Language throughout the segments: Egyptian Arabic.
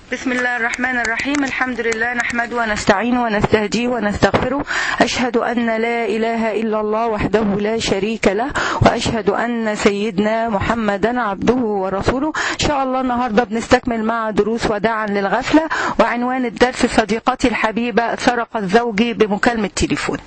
بسم الله الرحمن الرحيم الحمد لله نحمده ونستعينه ونستهديه ونستغفره أشهد أن لا إله إلا الله وحده لا شريك له وأشهد أن سيدنا محمدا عبده ورسوله إن شاء الله النهاردة بنستكمل مع دروس وداعا للغفلة وعنوان الدرس صديقتي الحبيبة سرقت زوجي بمكالمة تليفون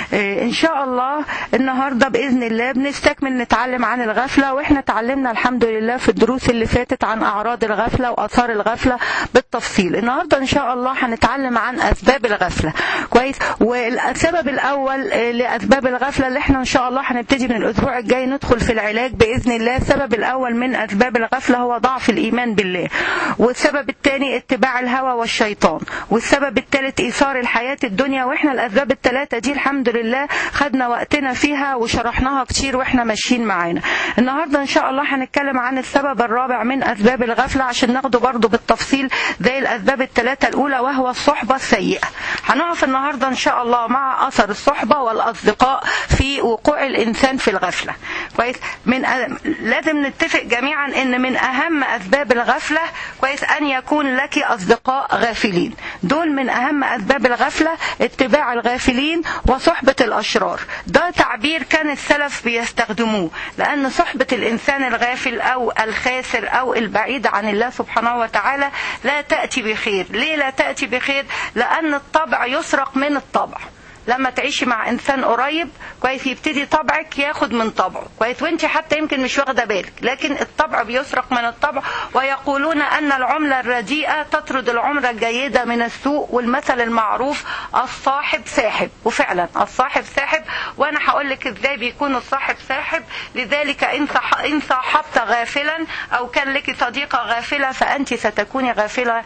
إن شاء الله النهاردة بإذن الله بنستكمل نتعلم عن الغفلة وإحنا تعلمنا الحمد لله في الدروس اللي فاتت عن أعراض الغفلة وآثار الغفلة بالتفصيل النهارده ان شاء الله هنتعلم عن اسباب الغفله كويس والسبب الاول لاسباب الغفله اللي احنا ان شاء الله هنبتدي من الاسبوع الجاي ندخل في العلاج باذن الله السبب الاول من اسباب الغفله هو ضعف الايمان بالله والسبب الثاني اتباع الهوى والشيطان والسبب الثالث ايثار الحياه الدنيا واحنا الاسباب الثلاثه دي الحمد لله خدنا وقتنا فيها وشرحناها كتير واحنا ماشيين معانا النهارده ان شاء الله هنتكلم عن السبب الرابع من اسباب الغفله عشان ناخده برضه بالتفصيل زي الأسباب الثلاثة الأولى وهو الصحبة السيئة هنقف النهاردة إن شاء الله مع أثر الصحبة والأصدقاء في وقوع الإنسان في الغفلة كويس من أ... لازم نتفق جميعا إن من أهم أسباب الغفلة كويس أن يكون لك أصدقاء غافلين دول من أهم أسباب الغفلة اتباع الغافلين وصحبة الأشرار ده تعبير كان السلف بيستخدموه لأن صحبة الإنسان الغافل أو الخاسر أو البعيد عن الله سبحانه وتعالى لا تأتي بخير ليه لا تأتي بخير لأن الطبع يسرق من الطبع لما تعيشي مع انسان قريب كويس يبتدي طبعك ياخد من طبعه كويس وانت حتى يمكن مش واخده بالك لكن الطبع بيسرق من الطبع ويقولون ان العمله الرديئه تطرد العمله الجيده من السوق والمثل المعروف الصاحب ساحب وفعلا الصاحب ساحب وانا هقول لك ازاي بيكون الصاحب ساحب لذلك ان ان صاحبت غافلا او كان لك صديقه غافله فانت ستكوني غافله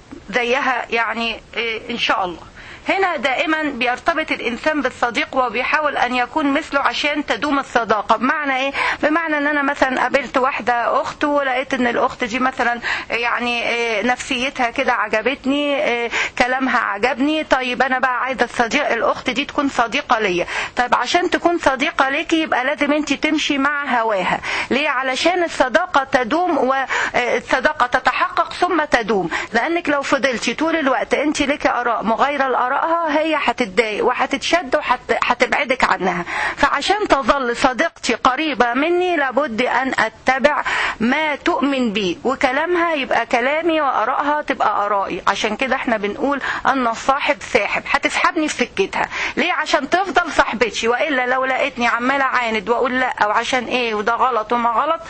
زيها يعني ان شاء الله هنا دائما بيرتبط الانسان بالصديق وبيحاول ان يكون مثله عشان تدوم الصداقه بمعنى ايه بمعنى ان انا مثلا قابلت واحده اخت ولقيت ان الاخت دي مثلا يعني نفسيتها كده عجبتني كلامها عجبني طيب انا بقى عايزه الصديق الاخت دي تكون صديقه ليا طيب عشان تكون صديقه ليكي يبقى لازم انت تمشي مع هواها ليه علشان الصداقه تدوم والصداقه تتحقق ثم تدوم لانك لو فضلتي طول الوقت انت لك اراء مغايره الاراء آرائها هي هتتضايق وهتتشد وهتبعدك عنها فعشان تظل صديقتي قريبة مني لابد أن أتبع ما تؤمن به وكلامها يبقى كلامي وآرائها تبقى آرائي عشان كده احنا بنقول أن الصاحب ساحب هتسحبني في سكتها ليه عشان تفضل صاحبتي وإلا لو لقيتني عمالة عاند وأقول لا أو عشان إيه وده غلط وما غلط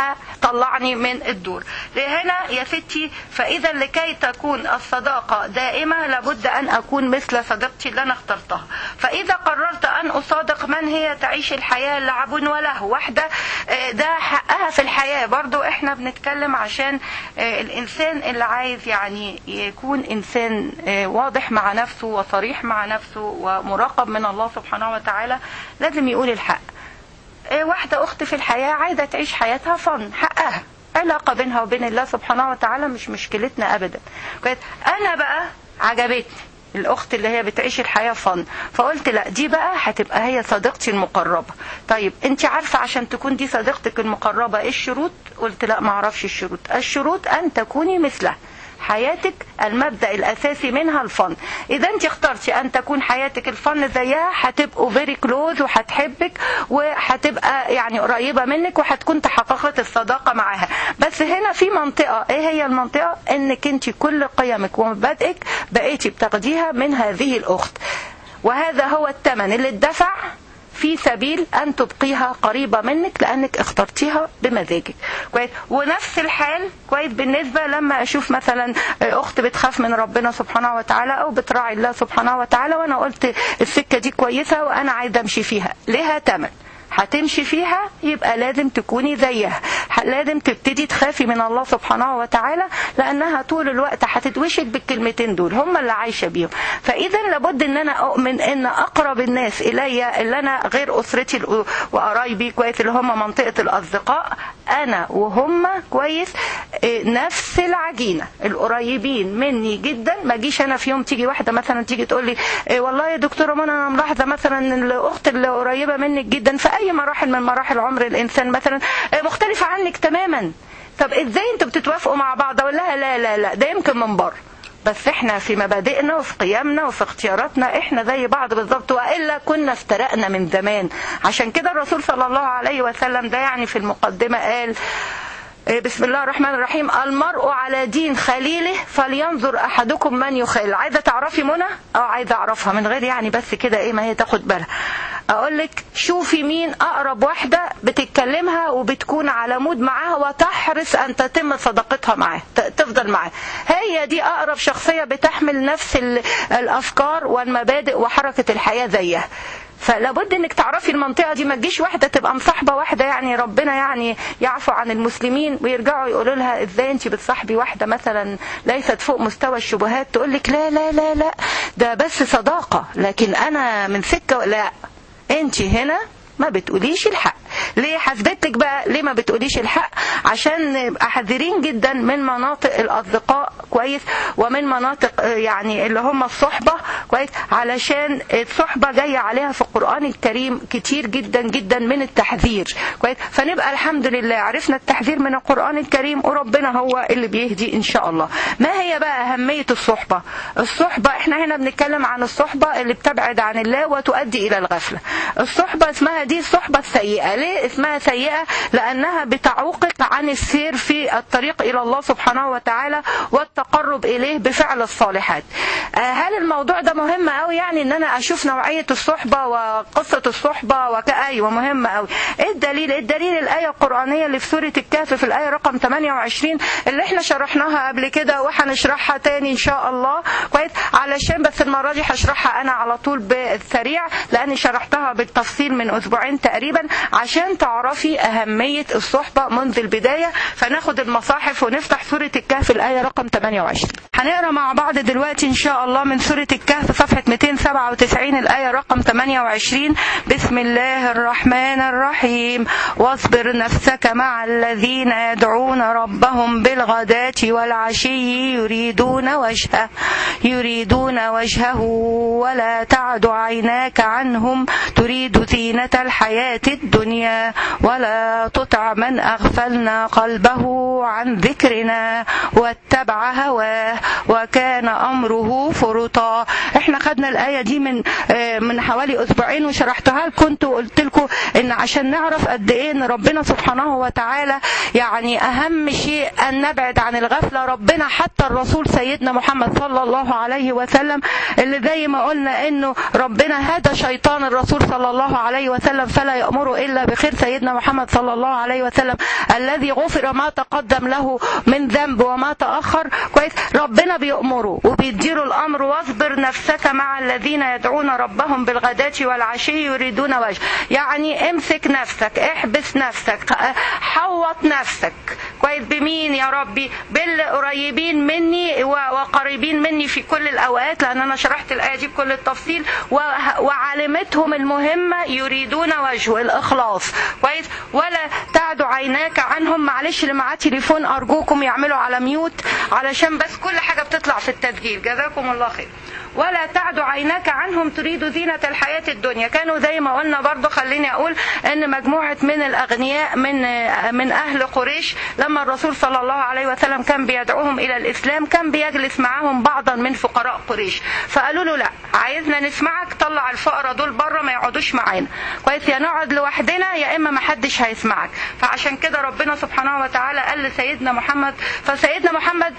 هطلعني من الدور هنا يا ستي فإذا لكي تكون الصداقة دائمة لابد أن أكون مثل صديقتي اللي انا اخترتها فاذا قررت ان اصادق من هي تعيش الحياه لعب وله واحده ده حقها في الحياه برضو احنا بنتكلم عشان الانسان اللي عايز يعني يكون انسان واضح مع نفسه وصريح مع نفسه ومراقب من الله سبحانه وتعالى لازم يقول الحق واحده اخت في الحياه عايزه تعيش حياتها فن حقها علاقه بينها وبين الله سبحانه وتعالى مش مشكلتنا ابدا انا بقى عجبتني الاخت اللي هي بتعيش الحياه فن فقلت لا دي بقى هتبقى هي صديقتي المقربه طيب انت عارفه عشان تكون دي صديقتك المقربه ايه الشروط قلت لا ما اعرفش الشروط الشروط ان تكوني مثلها حياتك المبدا الاساسي منها الفن اذا انت اخترتي ان تكون حياتك الفن زيها هتبقوا فيري كلوز وهتحبك وهتبقى يعني قريبه منك وهتكون تحققت الصداقه معاها بس هنا في منطقه ايه هي المنطقه انك انت كل قيمك ومبادئك بقيتي بتاخديها من هذه الاخت وهذا هو الثمن اللي اتدفع في سبيل ان تبقيها قريبه منك لانك اخترتيها بمزاجك كويس ونفس الحال كويس بالنسبه لما اشوف مثلا اخت بتخاف من ربنا سبحانه وتعالى او بتراعي الله سبحانه وتعالى وانا قلت السكه دي كويسه وانا عايزه امشي فيها ليها ثمن هتمشي فيها يبقى لازم تكوني زيها لازم تبتدي تخافي من الله سبحانه وتعالى لانها طول الوقت هتتوشك بالكلمتين دول هم اللي عايشه بيهم فاذا لابد ان انا اؤمن ان اقرب الناس الي اللي انا غير اسرتي وقرايبي كويس اللي هم منطقه الاصدقاء انا وهم كويس نفس العجينه القريبين مني جدا ما اجيش انا في يوم تيجي واحده مثلا تيجي تقول لي والله يا دكتوره منى انا ملاحظه مثلا ان الاخت اللي قريبه منك جدا في اي مراحل من مراحل عمر الانسان مثلا مختلفه عنك تماما طب ازاي انتوا بتتوافقوا مع بعض اقول لها لا لا لا ده يمكن من بره بس احنا في مبادئنا وفي قيمنا وفي اختياراتنا احنا زي بعض بالظبط والا كنا افترقنا من زمان عشان كده الرسول صلى الله عليه وسلم ده يعني في المقدمه قال بسم الله الرحمن الرحيم المرء على دين خليله فلينظر احدكم من يخيل عايزه تعرفي منى اه عايزه اعرفها من غير يعني بس كده ايه ما هي تاخد بالها اقول لك شوفي مين اقرب واحده بتتكلمها وبتكون على مود معاها وتحرص ان تتم صداقتها معاه تفضل معاه هي دي اقرب شخصيه بتحمل نفس الافكار والمبادئ وحركه الحياه زيها فلابد انك تعرفي المنطقه دي ما تجيش واحده تبقى مصاحبه واحده يعني ربنا يعني يعفو عن المسلمين ويرجعوا يقولوا لها ازاي انت بتصاحبي واحده مثلا ليست فوق مستوى الشبهات تقول لك لا لا لا لا ده بس صداقه لكن انا من سكه لا انت هنا ما بتقوليش الحق ليه حسبتك بقى ليه ما بتقوليش الحق عشان نبقى حذرين جدا من مناطق الاصدقاء كويس ومن مناطق يعني اللي هم الصحبه كويس علشان الصحبه جايه عليها في القران الكريم كتير جدا جدا من التحذير كويس فنبقى الحمد لله عرفنا التحذير من القران الكريم وربنا هو اللي بيهدي ان شاء الله ما هي بقى اهميه الصحبه الصحبه احنا هنا بنتكلم عن الصحبه اللي بتبعد عن الله وتؤدي الى الغفله الصحبه اسمها دي الصحبه السيئه ليه اسمها سيئة لأنها بتعوقك عن السير في الطريق إلى الله سبحانه وتعالى والتقرب إليه بفعل الصالحات هل الموضوع ده مهم قوي يعني ان انا اشوف نوعية الصحبة وقصة الصحبة وك... ايوه مهم قوي ايه الدليل ايه الدليل الآية القرآنية اللي في سورة الكهف في الآية رقم 28 اللي احنا شرحناها قبل كده وهنشرحها تاني ان شاء الله كويس علشان بس المرة دي هشرحها انا على طول بالسريع لاني شرحتها بالتفصيل من اسبوعين تقريبا عشان تعرفي أهمية الصحبة منذ البداية فناخد المصاحف ونفتح سورة الكهف الآية رقم 28 هنقرا مع بعض دلوقتي إن شاء الله من سورة الكهف صفحة 297 الآية رقم 28 بسم الله الرحمن الرحيم واصبر نفسك مع الذين يدعون ربهم بالغداة والعشي يريدون وجهه يريدون وجهه ولا تعد عيناك عنهم تريد زينة الحياة الدنيا ولا تطع من أغفلنا قلبه عن ذكرنا واتبع هواه وكان أمره فرطا احنا خدنا الآية دي من من حوالي أسبوعين وشرحتها لكم كنت وقلت لكم إن عشان نعرف قد إيه إن ربنا سبحانه وتعالى يعني أهم شيء أن نبعد عن الغفلة ربنا حتى الرسول سيدنا محمد صلى الله عليه وسلم اللي زي ما قلنا إنه ربنا هدى شيطان الرسول صلى الله عليه وسلم فلا يأمره إلا بخير سيدنا محمد صلى الله عليه وسلم الذي غفر ما تقدم له من ذنب وما تأخر كويس ربنا بيأمره وبيديله الأمر واصبر نفسك مع الذين يدعون ربهم بالغداة والعشي يريدون وجه يعني امسك نفسك احبس نفسك حوط نفسك كويس بمين يا ربي بالقريبين مني وقريبين مني في كل الأوقات لأن أنا شرحت الآية دي بكل التفصيل وعلمتهم المهمة يريدون وجهه الإخلاص كويس ولا تعد عيناك عنهم معلش اللي معاه تليفون أرجوكم يعملوا على ميوت علشان بس كل حاجة بتطلع في التسجيل جزاكم الله خير ولا تعد عيناك عنهم تريد زينة الحياة الدنيا كانوا زي ما قلنا برضو خليني أقول أن مجموعة من الأغنياء من من أهل قريش لما الرسول صلى الله عليه وسلم كان بيدعوهم إلى الإسلام كان بيجلس معاهم بعضا من فقراء قريش فقالوا له لا عايزنا نسمعك طلع الفقراء دول بره ما يقعدوش معانا كويس يا نقعد لوحدنا يا إما ما حدش هيسمعك فعشان كده ربنا سبحانه وتعالى قال لسيدنا محمد فسيدنا محمد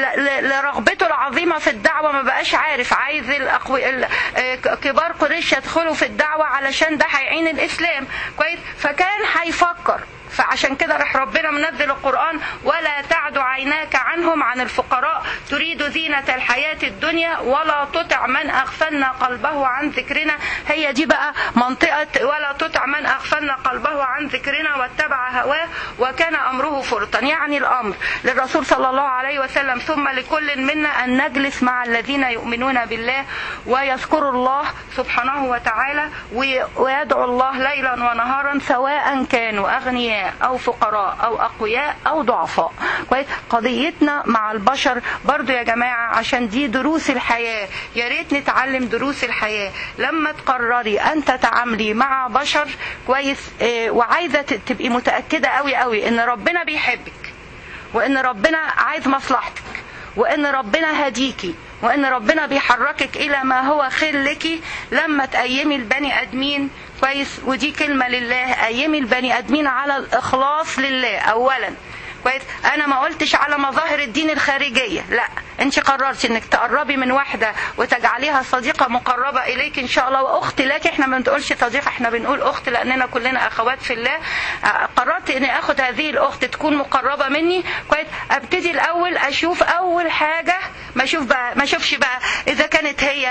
لرغبته العظيمة في الدعوة ما بقاش عارف عايز الأقوي كبار قريش يدخلوا في الدعوة علشان ده هيعين الإسلام كويس فكان هيفكر فعشان كده راح ربنا منزل القرآن ولا تعد عيناك عنهم عن الفقراء تريد زينة الحياة الدنيا ولا تطع من أغفلنا قلبه عن ذكرنا هي دي بقى منطقة ولا تطع من أغفلنا قلبه عن ذكرنا واتبع هواه وكان أمره فرطا يعني الأمر للرسول صلى الله عليه وسلم ثم لكل منا أن نجلس مع الذين يؤمنون بالله ويذكروا الله سبحانه وتعالى ويدعو الله ليلا ونهارا سواء كانوا أغنياء أو فقراء أو أقوياء أو ضعفاء كويس قضيتنا مع البشر برضو يا جماعة عشان دي دروس الحياة يا ريت نتعلم دروس الحياة لما تقرري أن تتعاملي مع بشر كويس اه وعايزة تبقي متأكدة قوي قوي إن ربنا بيحبك وان ربنا عايز مصلحتك وان ربنا هديكي وان ربنا بيحركك الى ما هو خير لك لما تقيمي البني ادمين كويس ودي كلمه لله قيمي البني ادمين على الاخلاص لله اولا كويس انا ما قلتش على مظاهر الدين الخارجيه لا انت قررتي انك تقربي من واحده وتجعليها صديقه مقربه اليك ان شاء الله واخت لك احنا ما بنقولش صديقه احنا بنقول اخت لاننا كلنا اخوات في الله قررت اني اخد هذه الاخت تكون مقربه مني كويس ابتدي الاول اشوف اول حاجه ما اشوف بقى ما اشوفش بقى اذا كانت هي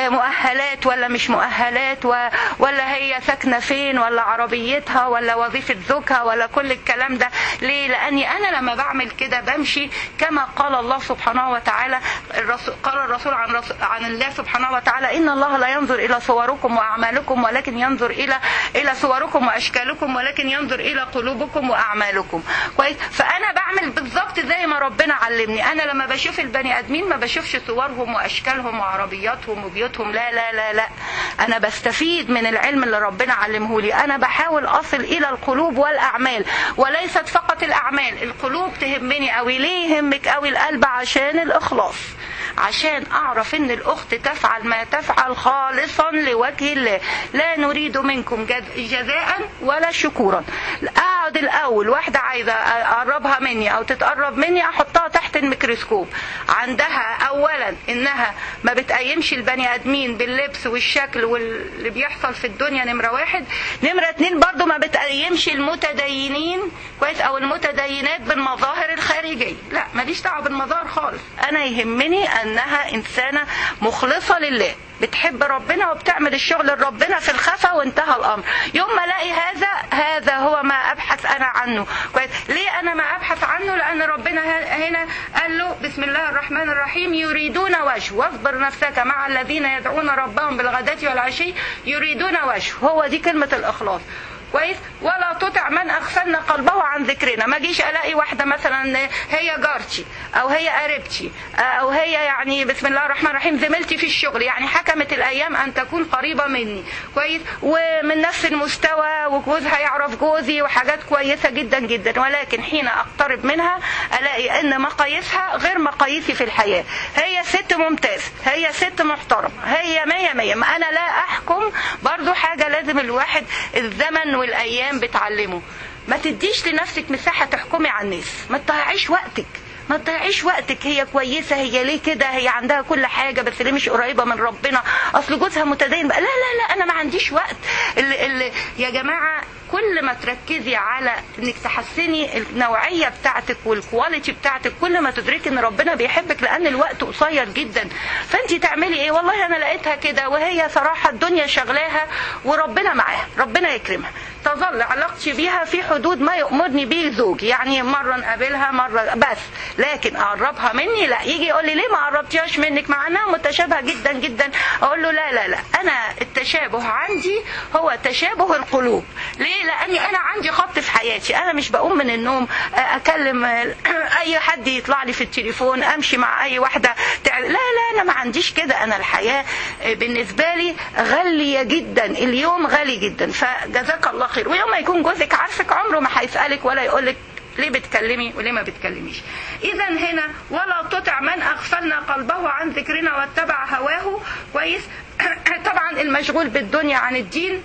مؤهلات ولا مش مؤهلات ولا هي ساكنه فين ولا عربيتها ولا وظيفه زوجها ولا كل الكلام ده ليه لاني انا لما بعمل كده بمشي كما قال الله سبحانه وتعالى الرسول قال الرسول عن رسول عن الله سبحانه وتعالى ان الله لا ينظر الى صوركم واعمالكم ولكن ينظر الى الى صوركم واشكالكم ولكن ينظر الى قلوبكم واعمالكم كويس فانا بعمل بالظبط زي ما ربنا علمني انا لما بشوف البني ادمين ما بشوفش صورهم واشكالهم وعربياتهم وبيوتهم لا لا لا لا انا بستفيد من العلم اللي ربنا علمه لي انا بحاول اصل الى القلوب والاعمال وليست فقط الاعمال القلوب تهمني قوي ليه يهمك قوي القلب عشان الاخلاص عشان اعرف ان الاخت تفعل ما تفعل خالصا لوجه الله لا نريد منكم جزاء ولا شكورا اقعد الاول واحده عايزه اقربها مني او تتقرب مني احطها تحت الميكروسكوب عندها اولا انها ما بتقيمش البني ادمين باللبس والشكل واللي بيحصل في الدنيا نمره واحد نمره اتنين برضو ما بتقيمش المتدينين كويس او المتدينات بالمظاهر الخارجيه لا ماليش دعوه بالمظاهر خالص انا يهمني انها انسانه مخلصه لله بتحب ربنا وبتعمل الشغل لربنا في الخفا وانتهى الامر يوم ما الاقي هذا هذا هو ما ابحث انا عنه كويس ليه انا ما ابحث عنه لان ربنا هنا قال له بسم الله الرحمن الرحيم يريدون وجه واصبر نفسك مع الذين يدعون ربهم بالغداة والعشي يريدون وجه هو دي كلمه الاخلاص كويس ولا تطع من اغفلنا قلبه عن ذكرنا ما اجيش الاقي واحده مثلا هي جارتي او هي قريبتي او هي يعني بسم الله الرحمن الرحيم زميلتي في الشغل يعني حكمت الايام ان تكون قريبه مني كويس ومن نفس المستوى وجوزها يعرف جوزي وحاجات كويسه جدا جدا ولكن حين اقترب منها الاقي ان مقاييسها غير مقاييسي في الحياه هي ست ممتازه هي ست محترمه هي مية مية ما انا لا احكم برضو حاجه لازم الواحد الزمن والايام بتعلمه ما تديش لنفسك مساحه تحكمي على الناس ما تضيعيش وقتك ما تضيعيش وقتك هي كويسه هي ليه كده هي عندها كل حاجه بس ليه مش قريبه من ربنا اصل جوزها متدين بقى لا لا لا انا ما عنديش وقت اللي اللي يا جماعه كل ما تركزي على انك تحسني النوعيه بتاعتك والكواليتي بتاعتك كل ما تدركي ان ربنا بيحبك لان الوقت قصير جدا فانت تعملي ايه والله انا لقيتها كده وهي صراحه الدنيا شغلاها وربنا معاها ربنا يكرمها تظل علاقتي بيها في حدود ما يأمرني به زوجي يعني مرة نقابلها مرة بس لكن أقربها مني لا يجي يقول لي ليه ما قربتيهاش منك مع أنها متشابهة جدا جدا أقول له لا لا لا أنا التشابه عندي هو تشابه القلوب ليه لأني أنا عندي خط في حياتي أنا مش بقوم من النوم أكلم أي حد يطلع لي في التليفون أمشي مع أي واحدة لا لا أنا ما عنديش كده أنا الحياة بالنسبة لي غالية جدا اليوم غالي جدا فجزاك الله خير ويوم ما يكون جوزك عارفك عمره ما هيسألك ولا يقولك ليه بتكلمي وليه ما بتكلميش اذا هنا ولا تطع من اغفلنا قلبه عن ذكرنا واتبع هواه كويس طبعا المشغول بالدنيا عن الدين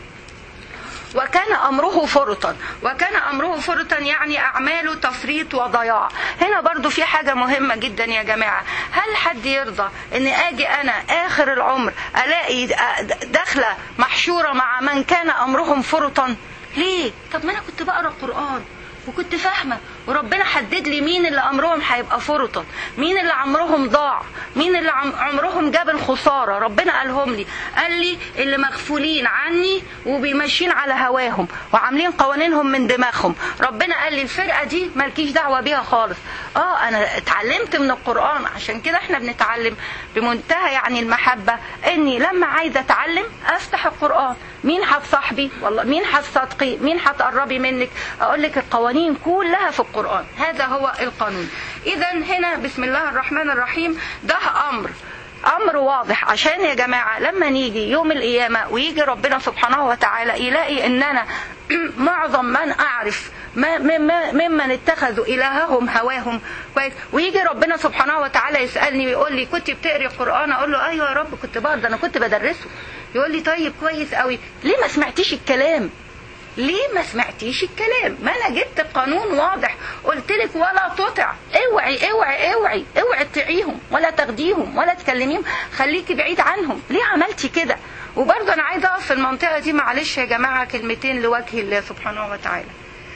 وكان امره فرطا وكان امره فرطا يعني اعماله تفريط وضياع هنا برضو في حاجه مهمه جدا يا جماعه هل حد يرضى ان اجي انا اخر العمر الاقي داخله محشوره مع من كان امرهم فرطا ليه طب ما انا كنت بقرا القران وكنت فاهمه وربنا حدد لي مين اللي عمرهم هيبقى فرطا مين اللي عمرهم ضاع مين اللي عمرهم جاب الخساره ربنا قالهم لي قال لي اللي مغفولين عني وبيمشين على هواهم وعاملين قوانينهم من دماغهم ربنا قال لي الفرقه دي مالكيش دعوه بيها خالص اه انا اتعلمت من القران عشان كده احنا بنتعلم بمنتهى يعني المحبه اني لما عايزه اتعلم افتح القران مين هتصاحبي والله مين هتصدقي مين هتقربي منك اقول لك القوانين كلها في القران هذا هو القانون اذا هنا بسم الله الرحمن الرحيم ده امر امر واضح عشان يا جماعه لما نيجي يوم القيامه ويجي ربنا سبحانه وتعالى يلاقي ان انا معظم من اعرف ما ما ممن اتخذوا الههم هواهم كويس ويجي ربنا سبحانه وتعالى يسالني ويقول لي كنت بتقري القران اقول له ايوه يا رب كنت بقرا ده انا كنت بدرسه يقول لي طيب كويس قوي ليه ما سمعتيش الكلام ليه ما سمعتيش الكلام ما انا جبت قانون واضح قلت لك ولا تطع اوعي اوعي اوعي اوعي تطيعيهم ولا تاخديهم ولا تكلميهم خليكي بعيد عنهم ليه عملتي كده وبرضه انا عايزه اقف في المنطقه دي معلش يا جماعه كلمتين لوجه الله سبحانه وتعالى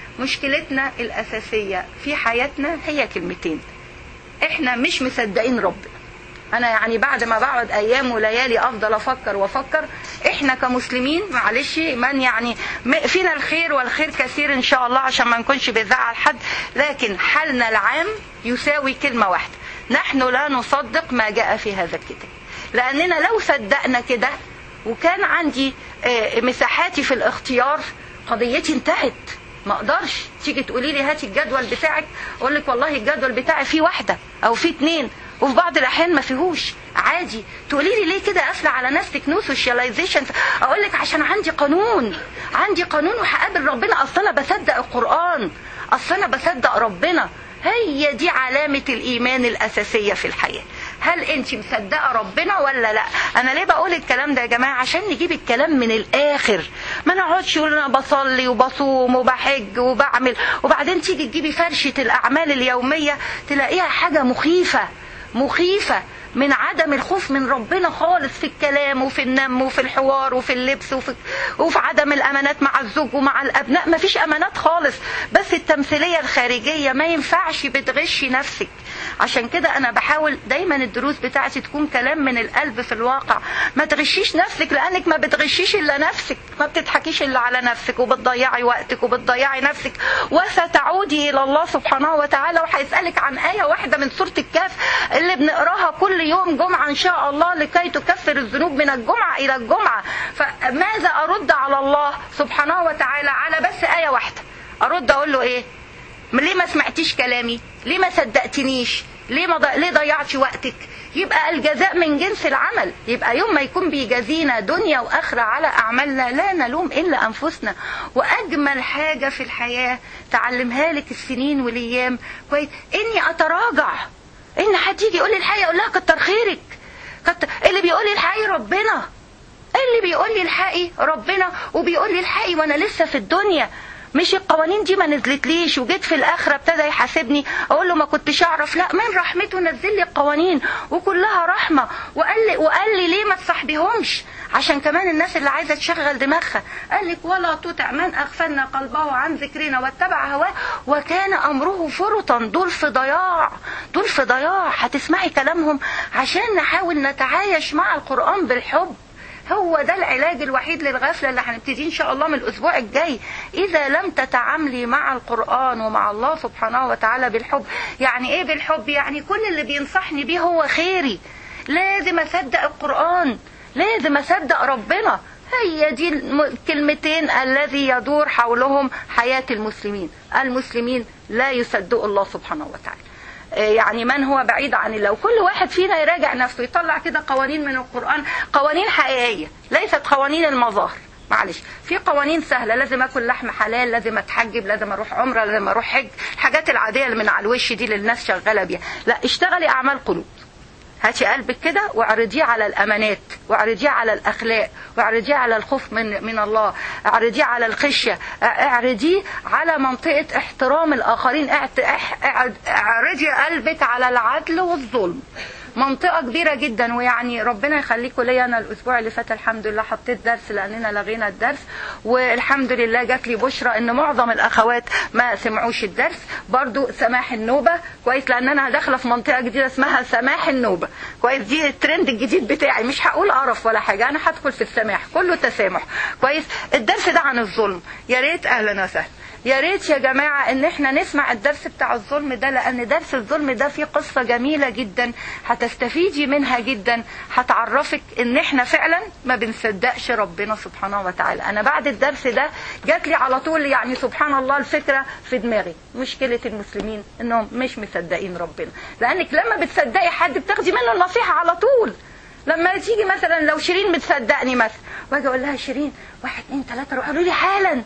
مشكلتنا الاساسيه في حياتنا هي كلمتين احنا مش مصدقين ربنا انا يعني بعد ما بقعد ايام وليالي افضل افكر وافكر احنا كمسلمين معلش من يعني فينا الخير والخير كثير ان شاء الله عشان ما نكونش بنزعل حد لكن حالنا العام يساوي كلمه واحده نحن لا نصدق ما جاء في هذا الكتاب لاننا لو صدقنا كده وكان عندي مساحاتي في الاختيار قضيتي انتهت ما اقدرش تيجي تقولي لي هاتي الجدول بتاعك اقول لك والله الجدول بتاعي فيه واحده او فيه اتنين وفي بعض الاحيان ما فيهوش عادي تقولي لي ليه كده قافله على نفسك نو سوشياليزيشن اقول لك عشان عندي قانون عندي قانون وهقابل ربنا اصل انا بصدق القران اصل انا بصدق ربنا هي دي علامه الايمان الاساسيه في الحياه هل انت مصدقه ربنا ولا لا انا ليه بقول الكلام ده يا جماعه عشان نجيب الكلام من الاخر ما نقعدش نقول انا بصلي وبصوم وبحج وبعمل وبعدين تيجي تجيبي فرشه الاعمال اليوميه تلاقيها حاجه مخيفه مخيفة من عدم الخوف من ربنا خالص في الكلام وفي النم وفي الحوار وفي اللبس وفي, وفي عدم الأمانات مع الزوج ومع الأبناء ما فيش أمانات خالص بس التمثيلية الخارجية ما ينفعش بتغشي نفسك عشان كده أنا بحاول دايما الدروس بتاعتي تكون كلام من القلب في الواقع ما تغشيش نفسك لأنك ما بتغشيش إلا نفسك ما بتضحكيش إلا على نفسك وبتضيعي وقتك وبتضيعي نفسك وستعودي إلى الله سبحانه وتعالى وهيسألك عن آية واحدة من سورة الكهف اللي بنقراها كل يوم جمعة إن شاء الله لكي تكفر الذنوب من الجمعة إلى الجمعة فماذا أرد على الله سبحانه وتعالى على بس آية واحدة أرد أقول له إيه ليه ما سمعتيش كلامي ليه ما صدقتنيش ليه ما ض... ليه ضيعتي وقتك يبقى الجزاء من جنس العمل يبقى يوم ما يكون بيجازينا دنيا واخره على اعمالنا لا نلوم الا انفسنا واجمل حاجه في الحياه تعلمها لك السنين والايام كويس اني اتراجع ان حد يجي يقول لي الحقيقه اقول لها كتر خيرك كتر اللي بيقول لي الحقيقه ربنا اللي بيقول لي الحقي ربنا وبيقول لي الحقي وانا لسه في الدنيا مش القوانين دي ما نزلتليش وجيت في الاخره ابتدى يحاسبني اقول له ما كنتش اعرف لا من رحمته نزل لي القوانين وكلها رحمه وقال لي وقال لي ليه ما تصاحبيهمش عشان كمان الناس اللي عايزه تشغل دماغها قال لك ولا تطع من اغفلنا قلبه عن ذكرنا واتبع هواه وكان امره فرطا دول في ضياع دول في ضياع هتسمعي كلامهم عشان نحاول نتعايش مع القران بالحب هو ده العلاج الوحيد للغفله اللي هنبتدي ان شاء الله من الاسبوع الجاي اذا لم تتعاملي مع القران ومع الله سبحانه وتعالى بالحب يعني ايه بالحب يعني كل اللي بينصحني بيه هو خيري لازم اصدق القران لازم اصدق ربنا هي دي الكلمتين الذي يدور حولهم حياه المسلمين المسلمين لا يصدقوا الله سبحانه وتعالى يعني من هو بعيد عن الله وكل واحد فينا يراجع نفسه يطلع كده قوانين من القرآن قوانين حقيقية ليست قوانين المظاهر معلش في قوانين سهلة لازم اكل لحم حلال لازم اتحجب لازم اروح عمرة لازم اروح حج الحاجات العادية اللي من على الوش دي اللي الناس شغالة بيها لا اشتغلي اعمال قلوب هاتي قلبك كده واعرضيه على الامانات واعرضيه على الاخلاق واعرضيه على الخوف من من الله اعرضيه على الخشيه اعرضيه على منطقه احترام الاخرين اعرضي قلبك على العدل والظلم منطقة كبيرة جدا ويعني ربنا يخليكم ليا أنا الأسبوع اللي فات الحمد لله حطيت درس لأننا لغينا الدرس والحمد لله جات لي بشرى إن معظم الأخوات ما سمعوش الدرس برضو سماح النوبة كويس لأن أنا داخلة في منطقة جديدة اسمها سماح النوبة كويس دي الترند الجديد بتاعي مش هقول قرف ولا حاجة أنا هدخل في السماح كله تسامح كويس الدرس ده عن الظلم يا ريت أهلا وسهلا يا ريت يا جماعة ان احنا نسمع الدرس بتاع الظلم ده لان درس الظلم ده فيه قصة جميلة جدا هتستفيدي منها جدا هتعرفك ان احنا فعلا ما بنصدقش ربنا سبحانه وتعالى انا بعد الدرس ده جات لي على طول يعني سبحان الله الفكرة في دماغي مشكلة المسلمين انهم مش مصدقين ربنا لانك لما بتصدقي حد بتاخدي منه النصيحة على طول لما تيجي مثلا لو شيرين بتصدقني مثلا واجي اقول لها شيرين واحد اتنين تلاته روح قولوا لي حالا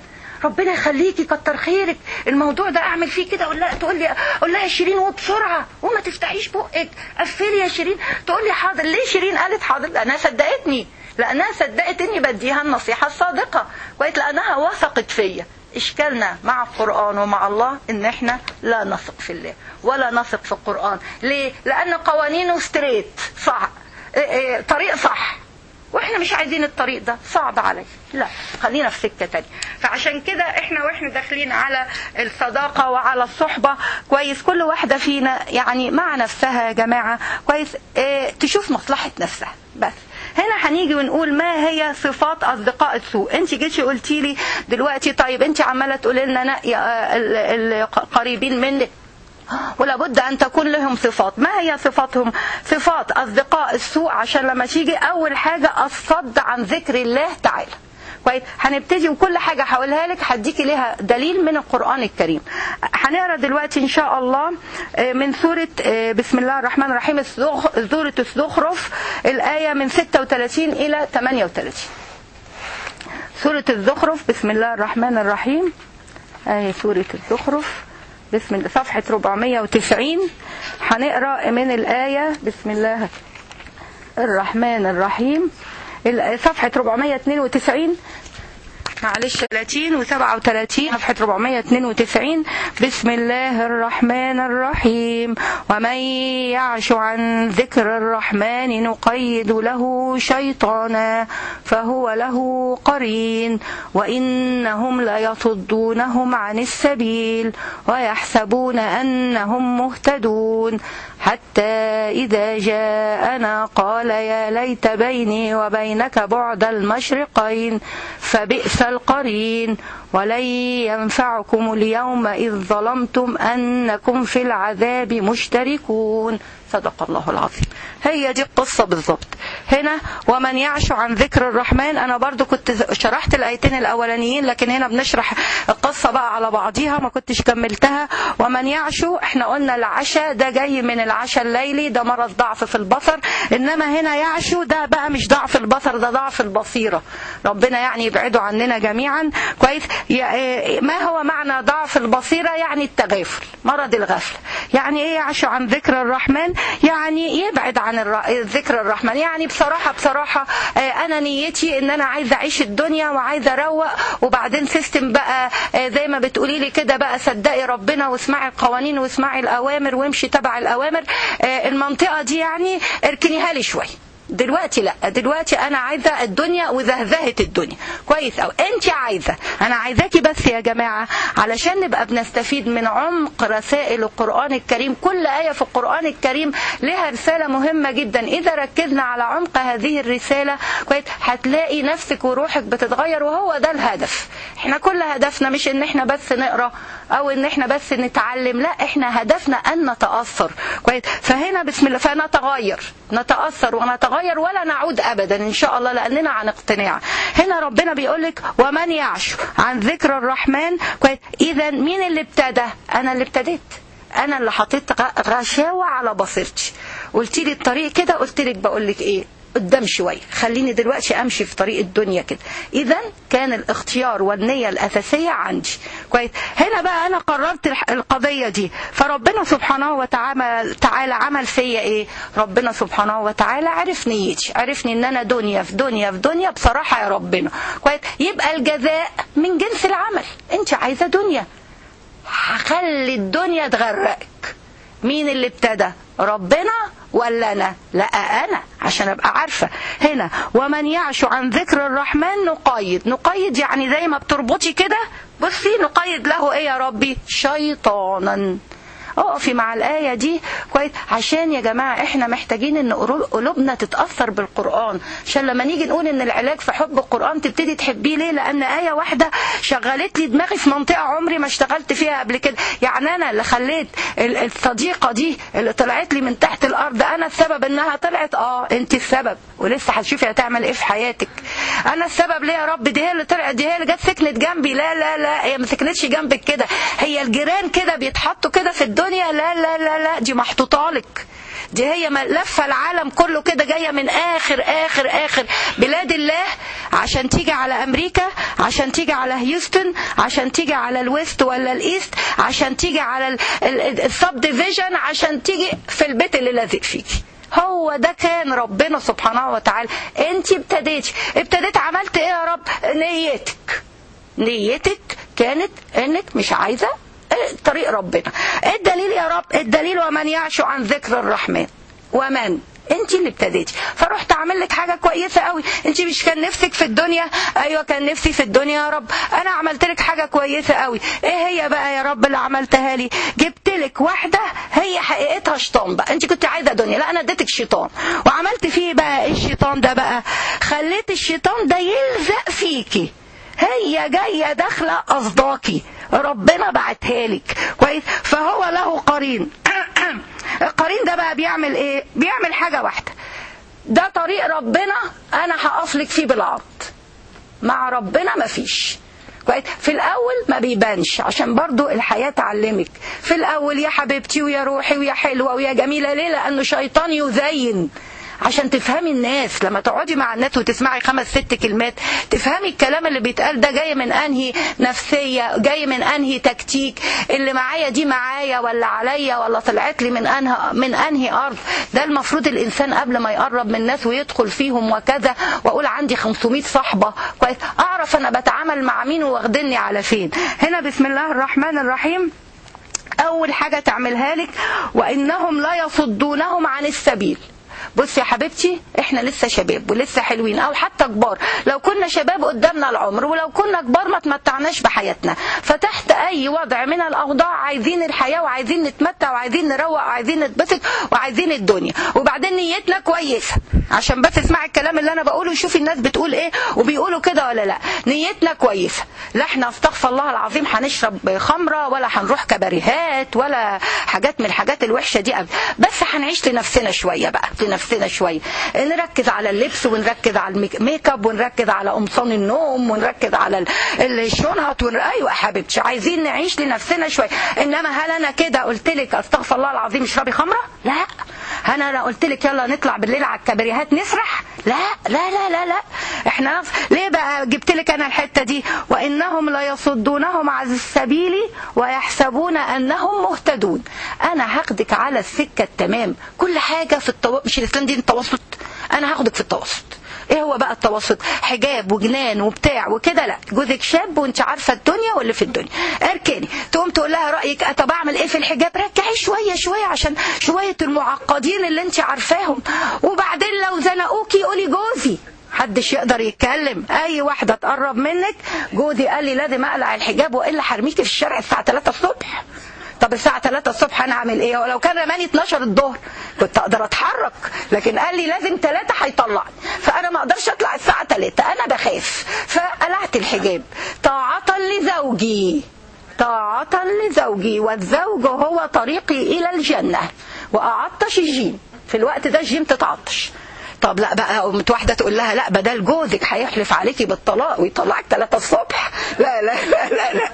ربنا يخليكي كتر خيرك الموضوع ده اعمل فيه كده اقول لها تقول لي اقول لها يا شيرين وبسرعه وما تفتحيش بقك قفلي يا شيرين تقول لي حاضر ليه شيرين قالت حاضر لانها صدقتني لانها صدقت اني بديها النصيحه الصادقه كويس لانها وثقت فيا اشكالنا مع القرآن ومع الله ان احنا لا نثق في الله ولا نثق في القرآن ليه لان قوانينه ستريت صح اه اه طريق صح واحنا مش عايزين الطريق ده صعب علي لا خلينا في سكه تانية فعشان كده احنا واحنا داخلين على الصداقه وعلى الصحبه كويس كل واحده فينا يعني مع نفسها يا جماعه كويس اه تشوف مصلحه نفسها بس هنا هنيجي ونقول ما هي صفات اصدقاء السوء انت جيتي قلتي لي دلوقتي طيب انت عماله تقولي لنا نقي القريبين منك ولا بد ان تكون لهم صفات ما هي صفاتهم صفات اصدقاء السوء عشان لما تيجي اول حاجه الصد عن ذكر الله تعالى كويس هنبتدي وكل حاجه هقولها لك هديكي ليها دليل من القران الكريم هنقرا دلوقتي ان شاء الله من سوره بسم الله الرحمن الرحيم سوره الزخرف الايه من 36 الى 38 سوره الزخرف بسم الله الرحمن الرحيم ايه سوره الزخرف بسم الله صفحة 490 هنقرا من الآية بسم الله الرحمن الرحيم صفحة 492 معلش 30 و37 صفحة 492 بسم الله الرحمن الرحيم ومن يعش عن ذكر الرحمن نقيد له شيطانا فهو له قرين وإنهم ليصدونهم عن السبيل ويحسبون أنهم مهتدون حتى إذا جاءنا قال يا ليت بيني وبينك بعد المشرقين فبئس القرين ولن ينفعكم اليوم إذ ظلمتم أنكم في العذاب مشتركون صدق الله العظيم هي دي القصة بالظبط هنا ومن يعش عن ذكر الرحمن أنا برضو كنت شرحت الآيتين الأولانيين لكن هنا بنشرح القصة بقى على بعضيها ما كنتش كملتها ومن يعشو احنا قلنا العشاء ده جاي من العشاء الليلي ده مرض ضعف في البصر إنما هنا يعشو ده بقى مش ضعف البصر ده ضعف البصيرة ربنا يعني يبعده عننا جميعا كويس ما هو معنى ضعف البصيرة يعني التغافل مرض الغفل يعني ايه يعشو عن ذكر الرحمن يعني يبعد عن ذكر الرحمن يعني بصراحة بصراحة أنا نيتي إن أنا عايزة أعيش الدنيا وعايزة أروق وبعدين سيستم بقى زي ما بتقولي لي كده بقى صدقي ربنا واسمعي القوانين واسمعي الأوامر وامشي تبع الأوامر المنطقة دي يعني اركنيها لي شوية دلوقتي لا دلوقتي انا عايزه الدنيا وزهزهه الدنيا كويس او انت عايزه انا عايزاكي بس يا جماعه علشان نبقى بنستفيد من عمق رسائل القران الكريم كل ايه في القران الكريم لها رساله مهمه جدا اذا ركزنا على عمق هذه الرساله كويس هتلاقي نفسك وروحك بتتغير وهو ده الهدف احنا كل هدفنا مش ان احنا بس نقرا او ان احنا بس نتعلم لا احنا هدفنا ان نتاثر كويس فهنا بسم الله فنتغير نتاثر ونتغير نتغير ولا نعود ابدا ان شاء الله لاننا عن اقتناع هنا ربنا بيقول لك ومن يعش عن ذكر الرحمن اذا مين اللي ابتدى انا اللي ابتديت انا اللي حطيت غشاوه على بصيرتي قلت لي الطريق كده قلت لك بقول لك ايه قدام شوية خليني دلوقتي أمشي في طريق الدنيا كده إذا كان الاختيار والنية الأساسية عندي كويس هنا بقى أنا قررت القضية دي فربنا سبحانه وتعالى تعالى عمل فيا إيه ربنا سبحانه وتعالى عرف نيتي عرفني إن أنا دنيا في دنيا في دنيا بصراحة يا ربنا كويس يبقى الجزاء من جنس العمل أنت عايزة دنيا هخلي الدنيا تغرقك مين اللي ابتدى ربنا ولا انا لا انا عشان ابقى عارفه هنا ومن يعش عن ذكر الرحمن نقيد نقيد يعني زي ما بتربطي كده بصي نقيد له ايه يا ربي شيطانا اقفي مع الآية دي كويس عشان يا جماعة احنا محتاجين ان قلوبنا تتأثر بالقرآن عشان لما نيجي نقول ان العلاج في حب القرآن تبتدي تحبيه ليه لأن آية واحدة شغلت لي دماغي في منطقة عمري ما اشتغلت فيها قبل كده يعني أنا اللي خليت الصديقة دي اللي طلعت لي من تحت الأرض أنا السبب إنها طلعت اه أنت السبب ولسه هتشوفي هتعمل إيه في حياتك أنا السبب ليه يا رب دي هي اللي طلعت دي هي اللي جت سكنت جنبي لا لا لا هي ما سكنتش جنبك كده هي الجيران كده بيتحطوا كده في الدنيا الدنيا لا لا لا لا دي محطوطه لك دي هي لفه العالم كله كده جايه من اخر اخر اخر بلاد الله عشان تيجي على امريكا عشان تيجي على هيوستن عشان تيجي على الويست ولا الايست عشان تيجي على السب ديفيجن عشان تيجي في البيت اللي لازق فيكي هو ده كان ربنا سبحانه وتعالى انت ابتديتي ابتديت عملت ايه يا رب نيتك نيتك كانت انك مش عايزه طريق ربنا الدليل يا رب الدليل ومن يعش عن ذكر الرحمن ومن انت اللي ابتديتي فرحت اعمل لك حاجه كويسه قوي انت مش كان نفسك في الدنيا ايوه كان نفسي في الدنيا يا رب انا عملت لك حاجه كويسه قوي ايه هي بقى يا رب اللي عملتها لي جبت لك واحده هي حقيقتها شيطان بقى انت كنت عايزه دنيا لا انا اديتك شيطان وعملت فيه بقى ايه الشيطان ده بقى خليت الشيطان ده يلزق فيكي هي جايه داخله قصداكي ربنا بعتها لك كويس فهو له قرين القرين ده بقى بيعمل ايه بيعمل حاجه واحده ده طريق ربنا انا هقفلك فيه بالعرض مع ربنا مفيش كويس في الاول ما بيبانش عشان برضو الحياه تعلمك في الاول يا حبيبتي ويا روحي ويا حلوه ويا جميله ليه لانه شيطان يزين عشان تفهمي الناس لما تقعدي مع الناس وتسمعي خمس ست كلمات تفهمي الكلام اللي بيتقال ده جاي من انهي نفسيه جاي من انهي تكتيك اللي معايا دي معايا ولا عليا ولا طلعت لي من انهي من انهي ارض ده المفروض الانسان قبل ما يقرب من الناس ويدخل فيهم وكذا واقول عندي 500 صاحبه كويس اعرف انا بتعامل مع مين واخدني على فين هنا بسم الله الرحمن الرحيم اول حاجه تعملها لك وانهم لا يصدونهم عن السبيل بصي يا حبيبتي احنا لسه شباب ولسه حلوين او حتى كبار لو كنا شباب قدامنا العمر ولو كنا كبار ما تمتعناش بحياتنا فتحت اي وضع من الاوضاع عايزين الحياه وعايزين نتمتع وعايزين نروق وعايزين نتبسط وعايزين الدنيا وبعدين نيتنا كويسه عشان بس اسمعي الكلام اللي انا بقوله وشوفي الناس بتقول ايه وبيقولوا كده ولا لا نيتنا كويسه لا احنا استغفر الله العظيم هنشرب خمره ولا هنروح كباريهات ولا حاجات من الحاجات الوحشه دي أبدا بس هنعيش لنفسنا شويه بقى لنفسنا شويه نركز على اللبس ونركز على الميك اب ونركز على قمصان النوم ونركز على الشنط ون... ايوه يا حبيبتي عايزين نعيش لنفسنا شويه انما هل انا كده قلت لك استغفر الله العظيم اشربي خمره لا هل انا قلت لك يلا نطلع بالليل على الكباريهات نسرح لا لا لا لا لا احنا ليه بقى جبت لك انا الحته دي وانهم لا يصدونهم عن السبيل ويحسبون انهم مهتدون انا هاخدك على السكه التمام كل حاجه في التو... مش الاسلام دين التوسط انا هاخدك في التوسط ايه هو بقى التوسط حجاب وجنان وبتاع وكده لا جوزك شاب وانت عارفه الدنيا واللي في الدنيا اركني تقوم تقول لها رايك طب اعمل ايه في الحجاب رجعي شويه شويه عشان شويه المعقدين اللي انت عارفاهم وبعدين لو زنقوكي قولي جوزي محدش يقدر يتكلم اي واحده تقرب منك جوزي قال لي لازم اقلع الحجاب والا هرميكي في الشارع الساعه 3 الصبح طب الساعة 3 الصبح أنا أعمل إيه؟ ولو كان رماني 12 الظهر كنت أقدر أتحرك، لكن قال لي لازم 3 هيطلعني، فأنا ما أقدرش أطلع الساعة 3 أنا بخاف، فقلعت الحجاب طاعة لزوجي طاعة لزوجي والزوج هو طريقي إلى الجنة وأعطش الجيم في الوقت ده الجيم تتعطش طب لا بقى قمت واحده تقول لها لا بدل جوزك هيحلف عليكي بالطلاق ويطلعك 3 الصبح لا لا لا لا, لا.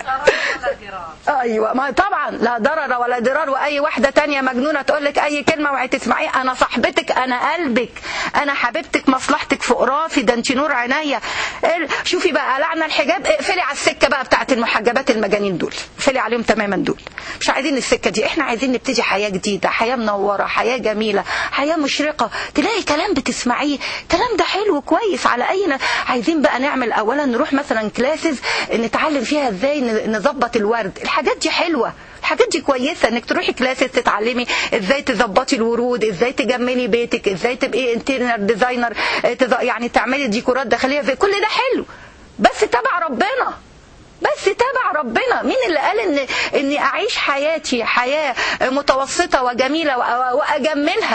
ايوه ما طبعا لا ضرر ولا ضرار واي واحده تانية مجنونه تقول لك اي كلمه وعي تسمعيه انا صاحبتك انا قلبك انا حبيبتك مصلحتك فوق راسي ده انت نور عينيا شوفي بقى قلعنا الحجاب اقفلي على السكه بقى بتاعت المحجبات المجانين دول اقفلي عليهم تماما دول مش عايزين السكه دي احنا عايزين نبتدي حياه جديده حياه منوره حياه جميله حياه مشرقه تلاقي كلام بتسمعيه كلام ده حلو كويس على اي ن... عايزين بقى نعمل اولا نروح مثلا كلاسز نتعلم فيها ازاي نظبط الورد الحاجات دي حلوه الحاجات دي كويسه انك تروحي كلاسز تتعلمي ازاي تظبطي الورود ازاي تجملي بيتك ازاي تبقي انترنر ديزاينر يعني تعملي ديكورات داخليه زي كل ده حلو بس تبع ربنا بس تبع ربنا مين اللي قال ان اني اعيش حياتي حياه متوسطه وجميله واجملها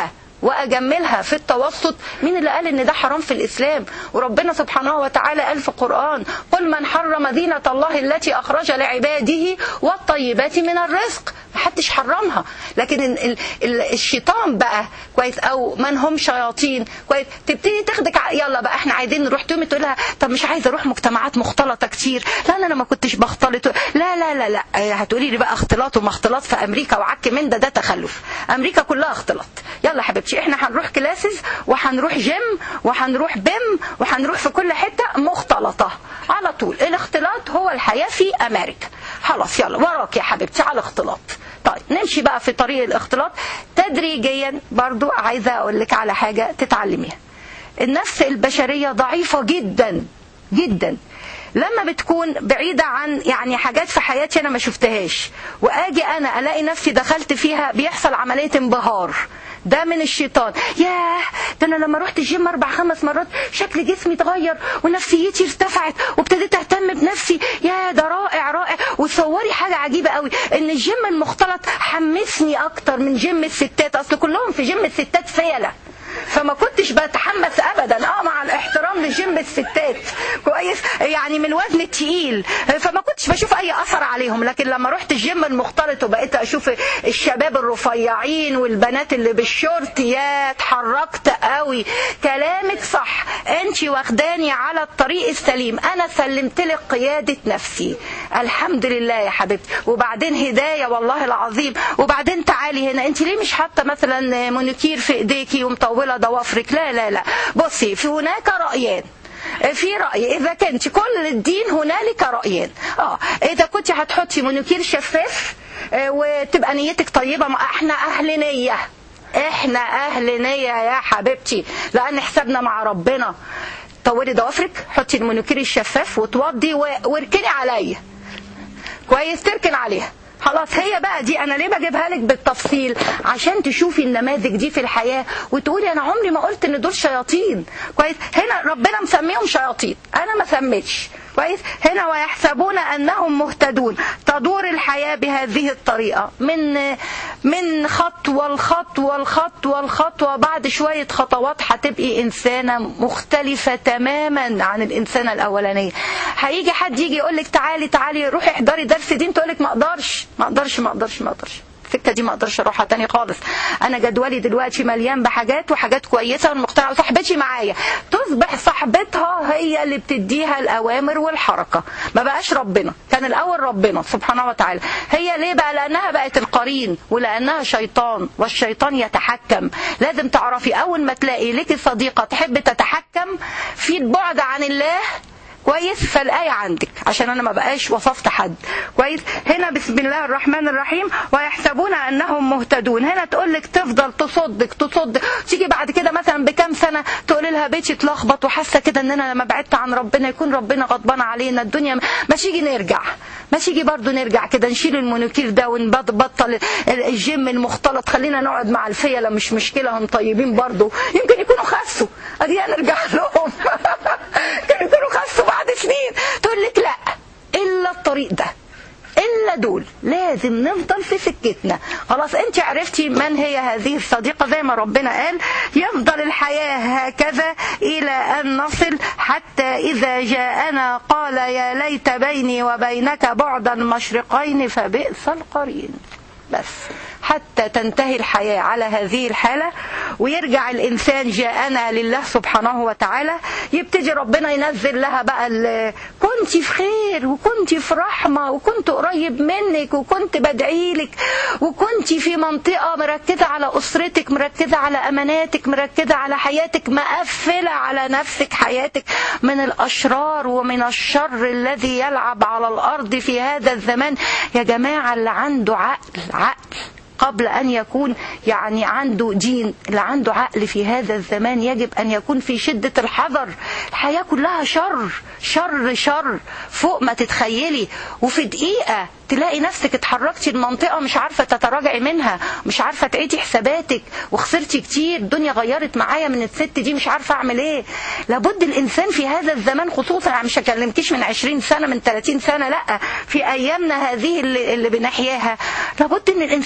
واجملها في التوسط مين اللي قال ان ده حرام في الاسلام وربنا سبحانه وتعالى قال في القران قل من حرم زينه الله التي اخرج لعباده والطيبات من الرزق محدش حرمها لكن ال- ال- ال- الشيطان بقى كويس او من هم شياطين كويس تبتدي تاخدك ع- يلا بقى احنا عايزين نروح تقومي تقول لها طب مش عايزه اروح مجتمعات مختلطه كتير لا لا انا ما كنتش بختلط لا لا لا لا آه، هتقولي لي بقى اختلاط وما اختلاط في امريكا وعك من ده ده تخلف امريكا كلها اختلاط يلا حبيبتي احنا هنروح كلاسز وهنروح جيم وهنروح بيم وهنروح في كل حته مختلطه على طول الاختلاط هو الحياه في امريكا خلاص يلا وراك يا حبيبتي على الاختلاط طيب نمشي بقى في طريق الاختلاط تدريجيا برضو عايزه اقول لك على حاجه تتعلميها النفس البشريه ضعيفه جدا جدا لما بتكون بعيدة عن يعني حاجات في حياتي أنا ما شفتهاش وأجي أنا ألاقي نفسي دخلت فيها بيحصل عملية انبهار ده من الشيطان ياه ده انا لما رحت الجيم اربع خمس مرات شكل جسمي اتغير ونفسيتي ارتفعت وابتديت اهتم بنفسي يا ده رائع رائع وتصوري حاجه عجيبه قوي ان الجيم المختلط حمسني اكتر من جيم الستات اصل كلهم في جيم الستات فيله فما كنتش بتحمس ابدا اه مع الاحترام لجيم الستات كويس يعني من الوزن التقيل فما كنتش بشوف اي اثر عليهم لكن لما رحت الجيم المختلط وبقيت اشوف الشباب الرفيعين والبنات اللي بالشورت يا اتحركت قوي كلامك صح انت واخداني على الطريق السليم انا سلمت لك قياده نفسي الحمد لله يا حبيبتي وبعدين هدايه والله العظيم وبعدين تعالي هنا انت ليه مش حاطه مثلا مونيكير في ايديكي ومطوله ضوافرك لا لا لا بصي في هناك رايان في رأي إذا كنت كل الدين هنالك رأيين آه إذا كنت هتحطي مونيكير شفاف آه، وتبقى نيتك طيبة ما احنا أهل نية احنا أهل نية يا حبيبتي لأن حسابنا مع ربنا طولي ضوافرك حطي المونيكير الشفاف وتوضي و- واركني عليا كويس تركن عليها خلاص هي بقى دي انا ليه بجيبها لك بالتفصيل عشان تشوفي النماذج دي في الحياه وتقولي انا عمري ما قلت ان دول شياطين كويس هنا ربنا مسميهم شياطين انا ما سميتش كويس هنا ويحسبون انهم مهتدون تدور الحياه بهذه الطريقه من من خطوه لخطوه لخطوه لخطوه بعد شويه خطوات هتبقي انسانه مختلفه تماما عن الانسانه الاولانيه هيجي حد يجي يقول لك تعالي تعالي روحي احضري درس دين تقول لك ما اقدرش ما اقدرش ما اقدرش ما اقدرش السكه دي ما اقدرش اروحها تاني خالص انا جدولي دلوقتي مليان بحاجات وحاجات كويسه والمقتنعه وصاحبتي معايا تصبح صاحبتها هي اللي بتديها الاوامر والحركه ما بقاش ربنا كان الاول ربنا سبحانه وتعالى هي ليه بقى لانها بقت القرين ولانها شيطان والشيطان يتحكم لازم تعرفي اول ما تلاقي لك صديقه تحب تتحكم في البعد عن الله كويس فالآية عندك عشان أنا ما بقاش وصفت حد كويس هنا بسم الله الرحمن الرحيم ويحسبون أنهم مهتدون هنا تقول لك تفضل تصدق تصدق تيجي بعد كده مثلا بكام سنة تقول لها بيتي اتلخبط وحاسة كده إن أنا لما بعدت عن ربنا يكون ربنا غضبان علينا الدنيا ما تيجي نرجع ما تيجي برضو نرجع كده نشيل المونوكير ده ونبطل الجيم المختلط خلينا نقعد مع الفيلة مش مشكلة هم طيبين برضو يمكن يكونوا خسوا ادي نرجع لهم يمكن يكونوا خسوا بعد سنين تقول لك لا الا الطريق ده الا دول لازم نفضل في سكتنا خلاص انت عرفتي من هي هذه الصديقه زي ما ربنا قال يفضل الحياه هكذا الى ان نصل حتى اذا جاءنا قال يا ليت بيني وبينك بعد المشرقين فبئس القرين بس حتى تنتهي الحياة على هذه الحالة ويرجع الإنسان جاءنا لله سبحانه وتعالى يبتدي ربنا ينزل لها بقى كنت في خير وكنت في رحمة وكنت قريب منك وكنت بدعي لك وكنت في منطقة مركزة على أسرتك مركزة على أماناتك مركزة على حياتك مقفلة على نفسك حياتك من الأشرار ومن الشر الذي يلعب على الأرض في هذا الزمان يا جماعة اللي عنده عقل عقل قبل أن يكون يعني عنده دين اللي عنده عقل في هذا الزمان يجب أن يكون في شدة الحذر الحياة كلها شر شر شر فوق ما تتخيلي وفي دقيقة تلاقي نفسك اتحركتي المنطقة مش عارفة تتراجعي منها مش عارفة تعيدي حساباتك وخسرتي كتير الدنيا غيرت معايا من الست دي مش عارفة اعمل ايه لابد الانسان في هذا الزمان خصوصا يعني مش هكلمكيش من 20 سنة من 30 سنة لا في ايامنا هذه اللي, اللي بنحياها لابد ان الانسان يكون في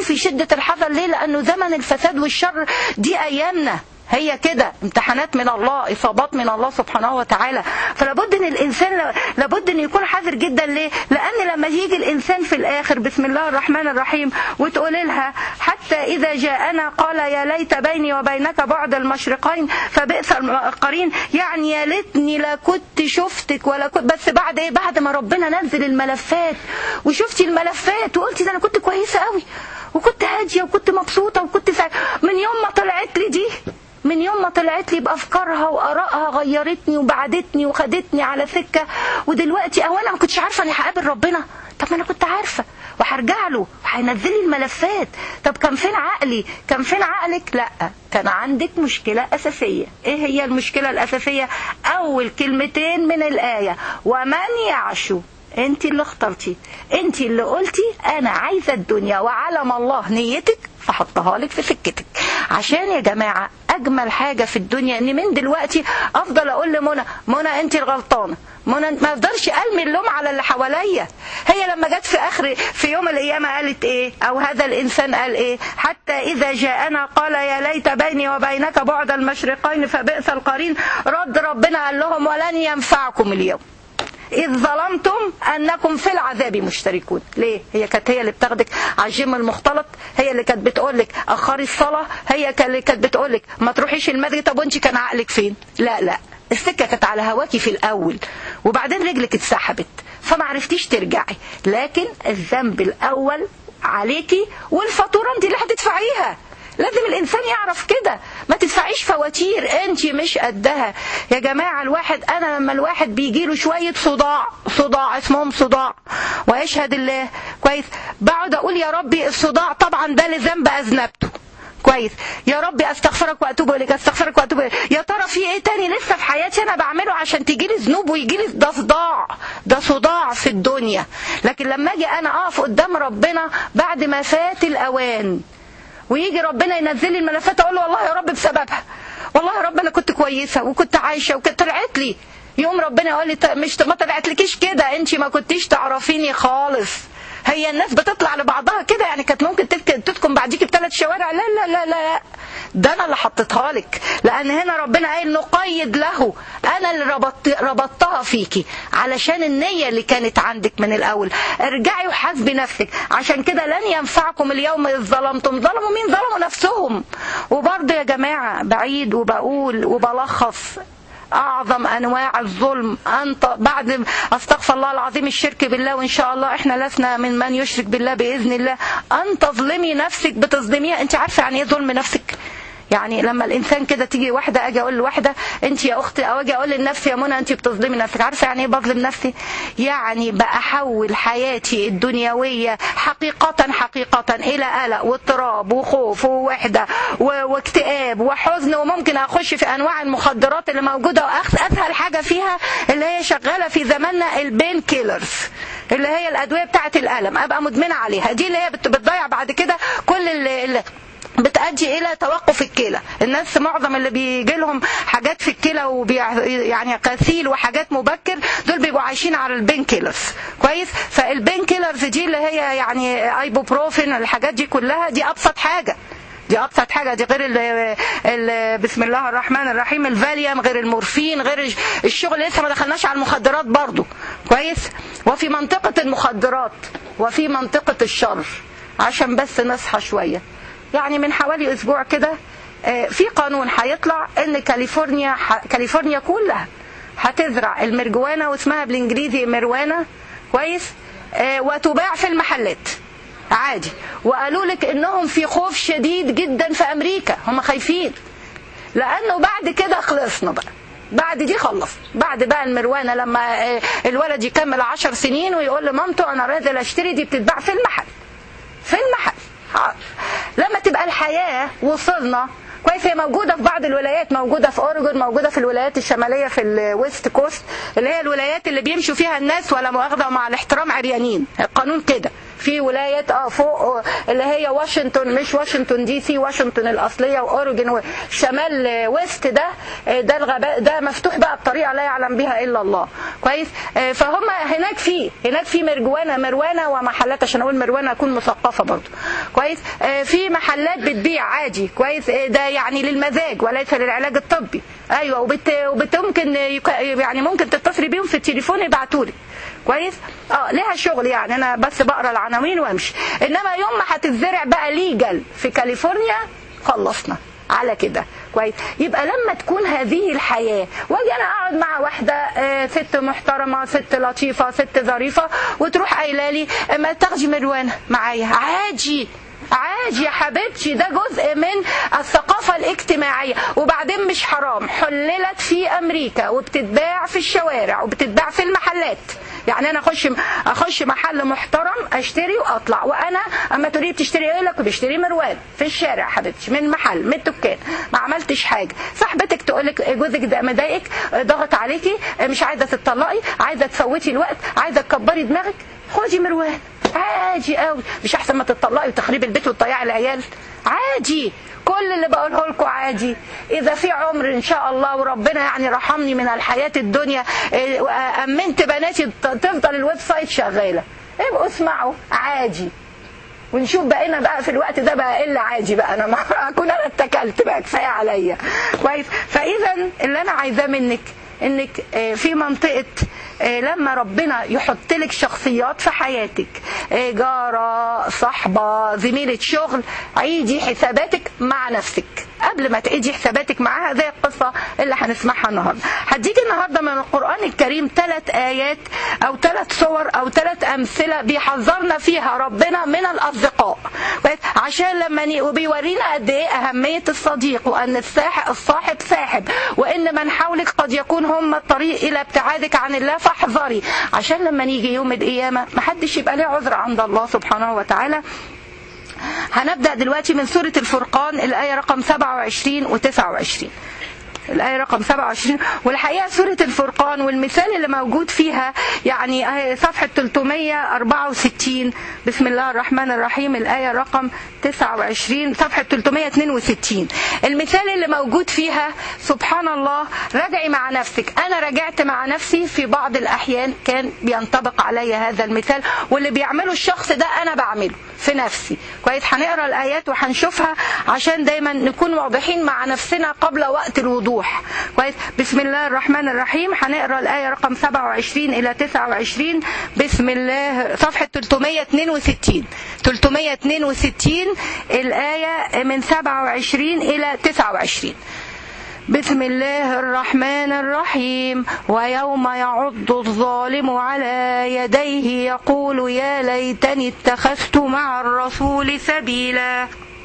في شدة الحذر ليه لأنه زمن الفساد والشر دي أيامنا هي كده امتحانات من الله اصابات من الله سبحانه وتعالى فلابد ان الانسان لابد ان يكون حذر جدا ليه لان لما يجي الانسان في الاخر بسم الله الرحمن الرحيم وتقول لها حتى اذا جاءنا قال يا ليت بيني وبينك بعد المشرقين فبئس القرين يعني يا ليتني لا كنت شفتك ولا كنت بس بعد ايه بعد ما ربنا نزل الملفات وشفتي الملفات وقلتي ده انا كنت كويسه قوي وكنت هاديه وكنت مبسوطه وكنت سعيدة. من يوم ما طلعت لي دي من يوم ما طلعت لي بافكارها وارائها غيرتني وبعدتني وخدتني على سكه ودلوقتي او انا ما كنتش عارفه اني هقابل ربنا طب ما انا كنت عارفه وهرجع له وهينزل لي الملفات طب كان فين عقلي كان فين عقلك لا كان عندك مشكله اساسيه ايه هي المشكله الاساسيه اول كلمتين من الايه ومن يعشو انت اللي اخترتي انت اللي قلتي انا عايزه الدنيا وعلم الله نيتك فحطها لك في سكتك عشان يا جماعه اجمل حاجه في الدنيا ان من دلوقتي افضل اقول لمنى منى انت الغلطانه منى ما افضلش ارمي اللوم على اللي حواليا هي لما جت في اخر في يوم القيامه قالت ايه او هذا الانسان قال ايه حتى اذا جاءنا قال يا ليت بيني وبينك بعد المشرقين فبئس القرين رد ربنا قال لهم ولن ينفعكم اليوم إذ ظلمتم أنكم في العذاب مشتركون ليه هي كانت هي اللي بتاخدك على الجيم المختلط هي اللي كانت بتقول لك أخري الصلاة هي اللي كانت بتقول لك ما تروحيش المسجد طب وانت كان عقلك فين لا لا السكة كانت على هواكي في الأول وبعدين رجلك اتسحبت فما عرفتيش ترجعي لكن الذنب الأول عليكي والفاتورة انت اللي هتدفعيها لازم الانسان يعرف كده ما تدفعيش فواتير انت مش قدها يا جماعه الواحد انا لما الواحد بيجي له شويه صداع صداع اسمهم صداع ويشهد الله كويس بقعد اقول يا ربي الصداع طبعا ده لذنب اذنبته كويس يا ربي استغفرك واتوب اليك استغفرك واتوب اليك يا ترى في ايه تاني لسه في حياتي انا بعمله عشان تيجي لي ذنوب ويجي لي ده صداع ده صداع في الدنيا لكن لما اجي انا اقف قدام ربنا بعد ما فات الاوان ويجي ربنا ينزل لي الملفات اقول له والله يا رب بسببها والله يا رب انا كنت كويسه وكنت عايشه وكنت طلعت لي يوم ربنا يقول لي مش ما طلعتلكيش كده انت ما كنتيش تعرفيني خالص هي الناس بتطلع لبعضها كده يعني كانت ممكن تسكن بعديكي بثلاث شوارع لا لا لا لا ده انا اللي حطيتها لك لان هنا ربنا قايل نقيد له انا اللي ربطت ربطتها فيكي علشان النيه اللي كانت عندك من الاول ارجعي وحاسبي نفسك عشان كده لن ينفعكم اليوم اذ ظلمتم ظلموا مين ظلموا نفسهم وبرضه يا جماعه بعيد وبقول وبلخص اعظم انواع الظلم انت بعد استغفر الله العظيم الشرك بالله وان شاء الله احنا لسنا من من يشرك بالله باذن الله ان تظلمي نفسك بتظلميها انت عارفه يعني ايه ظلم نفسك يعني لما الانسان كده تيجي واحده اجي اقول لواحده انت يا اختي او اجي اقول لنفسي يا منى انت بتظلمي نفسك عارفه يعني ايه بظلم نفسي يعني بحول حياتي الدنياويه حقيقه حقيقه الى قلق واضطراب وخوف ووحده واكتئاب وحزن وممكن اخش في انواع المخدرات اللي موجوده واخذ اسهل حاجه فيها اللي هي شغاله في زماننا البين كيلرز اللي هي الادويه بتاعه الالم ابقى مدمنه عليها دي اللي هي بتضيع بعد كده كل اللي بتؤدي الى توقف الكلى الناس معظم اللي بيجي لهم حاجات في الكلى وبي يعني غسيل وحاجات مبكر دول بيبقوا عايشين على البين كيلرز كويس فالبين كيلرز دي اللي هي يعني ايبوبروفين الحاجات دي كلها دي ابسط حاجه دي ابسط حاجه دي غير ال ال بسم الله الرحمن الرحيم الفاليوم غير المورفين غير الشغل لسه ما دخلناش على المخدرات برضو كويس وفي منطقه المخدرات وفي منطقه الشر عشان بس نصحى شويه يعني من حوالي اسبوع كده في قانون هيطلع ان كاليفورنيا كاليفورنيا كلها هتزرع المرجوانا واسمها بالانجليزي مروانا كويس وتباع في المحلات عادي وقالوا لك انهم في خوف شديد جدا في امريكا هم خايفين لانه بعد كده خلصنا بقى بعد دي خلص بعد بقى المروانه لما الولد يكمل عشر سنين ويقول لمامته انا نازل اشتري دي بتتباع في المحل في المحل لما تبقى الحياة وصلنا كويس هي موجودة في بعض الولايات موجودة في أوريجون موجودة في الولايات الشمالية في الويست كوست اللي هي الولايات اللي بيمشوا فيها الناس ولا مؤاخذة مع الاحترام عريانين القانون كده في ولايات اه فوق آه، اللي هي واشنطن مش واشنطن دي سي واشنطن الاصليه واوريجن وشمال آه، ويست ده آه، ده الغباء ده مفتوح بقى بطريقه لا يعلم بها الا الله كويس آه، فهم هناك في هناك في مرجوانه مروانه ومحلات عشان اقول مروانه اكون مثقفه برضه كويس آه، في محلات بتبيع عادي كويس آه، ده يعني للمزاج وليس للعلاج الطبي ايوه وبت وبت ممكن يك- يعني ممكن تتصلي بيهم في التليفون يبعتوا لي كويس اه ليها شغل يعني انا بس بقرا العناوين وامشي انما يوم ما هتتزرع بقى ليجل في كاليفورنيا خلصنا على كده كويس يبقى لما تكون هذه الحياه واجي انا اقعد مع واحده آه، ست محترمه ست لطيفه ست ظريفه وتروح قايله لي آه، ما تاخدي مروانه معايا عادي عادي يا حبيبتي ده جزء من الثقافة الاجتماعية وبعدين مش حرام حللت في أمريكا وبتتباع في الشوارع وبتتباع في المحلات يعني انا اخش اخش محل محترم اشتري واطلع وانا اما تقولي بتشتري ايه لك بشتري مروان في الشارع يا حبيبتي من محل من الدكان ما عملتش حاجه صاحبتك تقول لك جوزك ده مضايقك ضغط عليكي مش عايزه تطلقي عايزه تفوتي الوقت عايزه تكبري دماغك خدي مروان عادي قوي مش احسن ما تطلقي وتخربي البيت وتضيعي العيال عادي كل اللي بقوله لكم عادي اذا في عمر ان شاء الله وربنا يعني رحمني من الحياه الدنيا إيه، وامنت بناتي ت- تفضل الويب سايت شغاله ابقوا اسمعوا عادي ونشوف بقينا بقى في الوقت ده بقى ايه اللي عادي بقى انا ما اكون انا اتكلت بقى كفايه عليا كويس فاذا اللي انا عايزاه منك انك آه، في منطقه آه، لما ربنا يحط لك شخصيات في حياتك آه، جاره صاحبه زميله شغل عيدي حساباتك مع نفسك قبل ما تعيدي حساباتك معاها زي القصه اللي هنسمعها النهارده هديك النهارده من القران الكريم ثلاث ايات او ثلاث صور او ثلاث امثله بيحذرنا فيها ربنا من الاصدقاء كويس؟ عشان لما ن- وبيورينا قد ايه اهميه الصديق وان الساح- الصاحب ساحب وان من حولك قد يكون هم الطريق الى ابتعادك عن الله فاحذري عشان لما نيجي يوم القيامه محدش يبقى له عذر عند الله سبحانه وتعالى هنبدأ دلوقتي من سورة الفرقان الآية رقم 27 و 29 الآية رقم 27 والحقيقة سورة الفرقان والمثال اللي موجود فيها يعني أهي صفحة 364 بسم الله الرحمن الرحيم الآية رقم 29 صفحة 362 المثال اللي موجود فيها سبحان الله راجعي مع نفسك أنا رجعت مع نفسي في بعض الأحيان كان بينطبق علي هذا المثال واللي بيعمله الشخص ده أنا بعمله في نفسي كويس هنقرا الآيات وهنشوفها عشان دايما نكون واضحين مع نفسنا قبل وقت الوضوح كويس بسم الله الرحمن الرحيم هنقرا الآية رقم 27 إلى 29 بسم الله صفحة 362 362 الآية من 27 إلى 29 بسم الله الرحمن الرحيم ويوم يعض الظالم على يديه يقول يا ليتني اتخذت مع الرسول سبيلا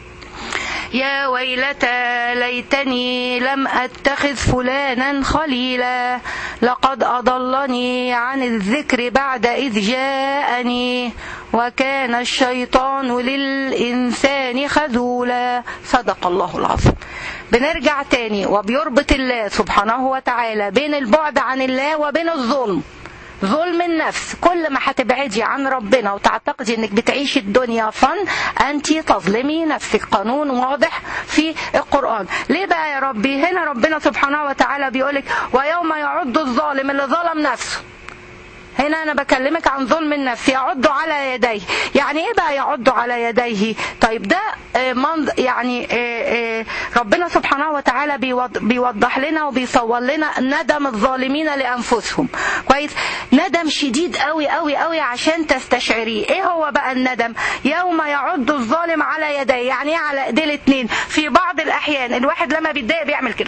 يا ويلتى ليتني لم اتخذ فلانا خليلا لقد اضلني عن الذكر بعد اذ جاءني وكان الشيطان للانسان خذولا صدق الله العظيم بنرجع تاني وبيربط الله سبحانه وتعالى بين البعد عن الله وبين الظلم ظلم النفس كل ما هتبعدي عن ربنا وتعتقدي انك بتعيشي الدنيا فن انت تظلمي نفسك قانون واضح في القرآن ليه بقى يا ربي هنا ربنا سبحانه وتعالى بيقولك ويوم يعض الظالم اللي ظلم نفسه هنا انا بكلمك عن ظلم النفس يعض على يديه يعني ايه بقى يعض على يديه طيب ده آه، منظ يعني آه، آه، ربنا سبحانه وتعالى بيوض- بيوضح لنا وبيصور لنا ندم الظالمين لانفسهم كويس ندم شديد قوي قوي قوي عشان تستشعريه ايه هو بقى الندم يوم يعض الظالم على يديه يعني ايه على ايديه الاثنين في بعض الاحيان الواحد لما بيتضايق بيعمل كده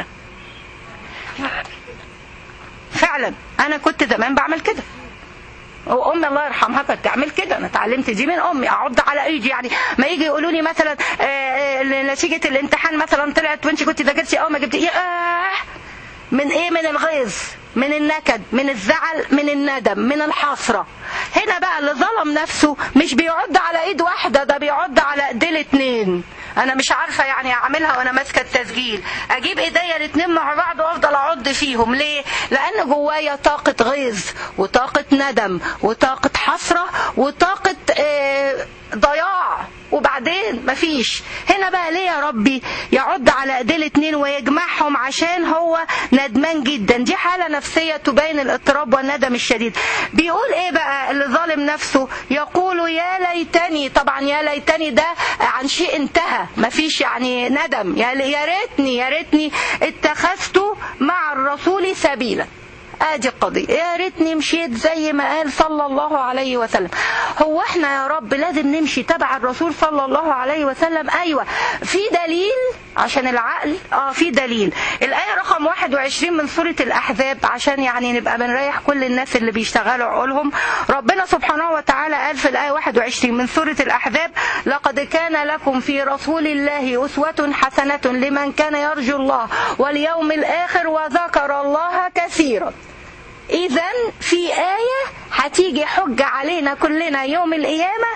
فعلا انا كنت زمان بعمل كده وامي الله يرحمها كانت تعمل كده انا اتعلمت دي من امي اعض على ايدي يعني ما يجي يقولوا لي مثلا آه، آه، نتيجه الامتحان مثلا طلعت وانت كنت ذاكرتي او ما جبتي ياه من ايه من الغيظ من النكد من الزعل من الندم من الحسرة هنا بقى اللي ظلم نفسه مش بيعد على ايد واحدة ده بيعد على ايدين اتنين انا مش عارفة يعني اعملها وانا ماسكة التسجيل اجيب ايديا الاتنين مع بعض وافضل اعد فيهم ليه لان جوايا طاقة غيظ وطاقة ندم وطاقة حسرة وطاقة اه ضياع وبعدين مفيش هنا بقى ليه يا ربي يعد على ايديه الاتنين ويجمعهم عشان هو ندمان جدا دي حالة نفسية تبين الاضطراب والندم الشديد بيقول ايه بقى اللي ظالم نفسه يقول يا ليتني طبعا يا ليتني ده عن شيء انتهى مفيش يعني ندم يا ريتني يا ريتني اتخذت مع الرسول سبيلا ادي القضية يا ريتني مشيت زي ما قال صلى الله عليه وسلم هو احنا يا رب لازم نمشي تبع الرسول صلى الله عليه وسلم ايوه في دليل عشان العقل اه في دليل الايه رقم 21 من سوره الاحزاب عشان يعني نبقى بنريح كل الناس اللي بيشتغلوا عقولهم ربنا سبحانه وتعالى قال في الايه 21 من سوره الاحزاب لقد كان لكم في رسول الله اسوه حسنه لمن كان يرجو الله واليوم الاخر وذكر الله كثيرا إذا في آية هتيجي حجة علينا كلنا يوم القيامة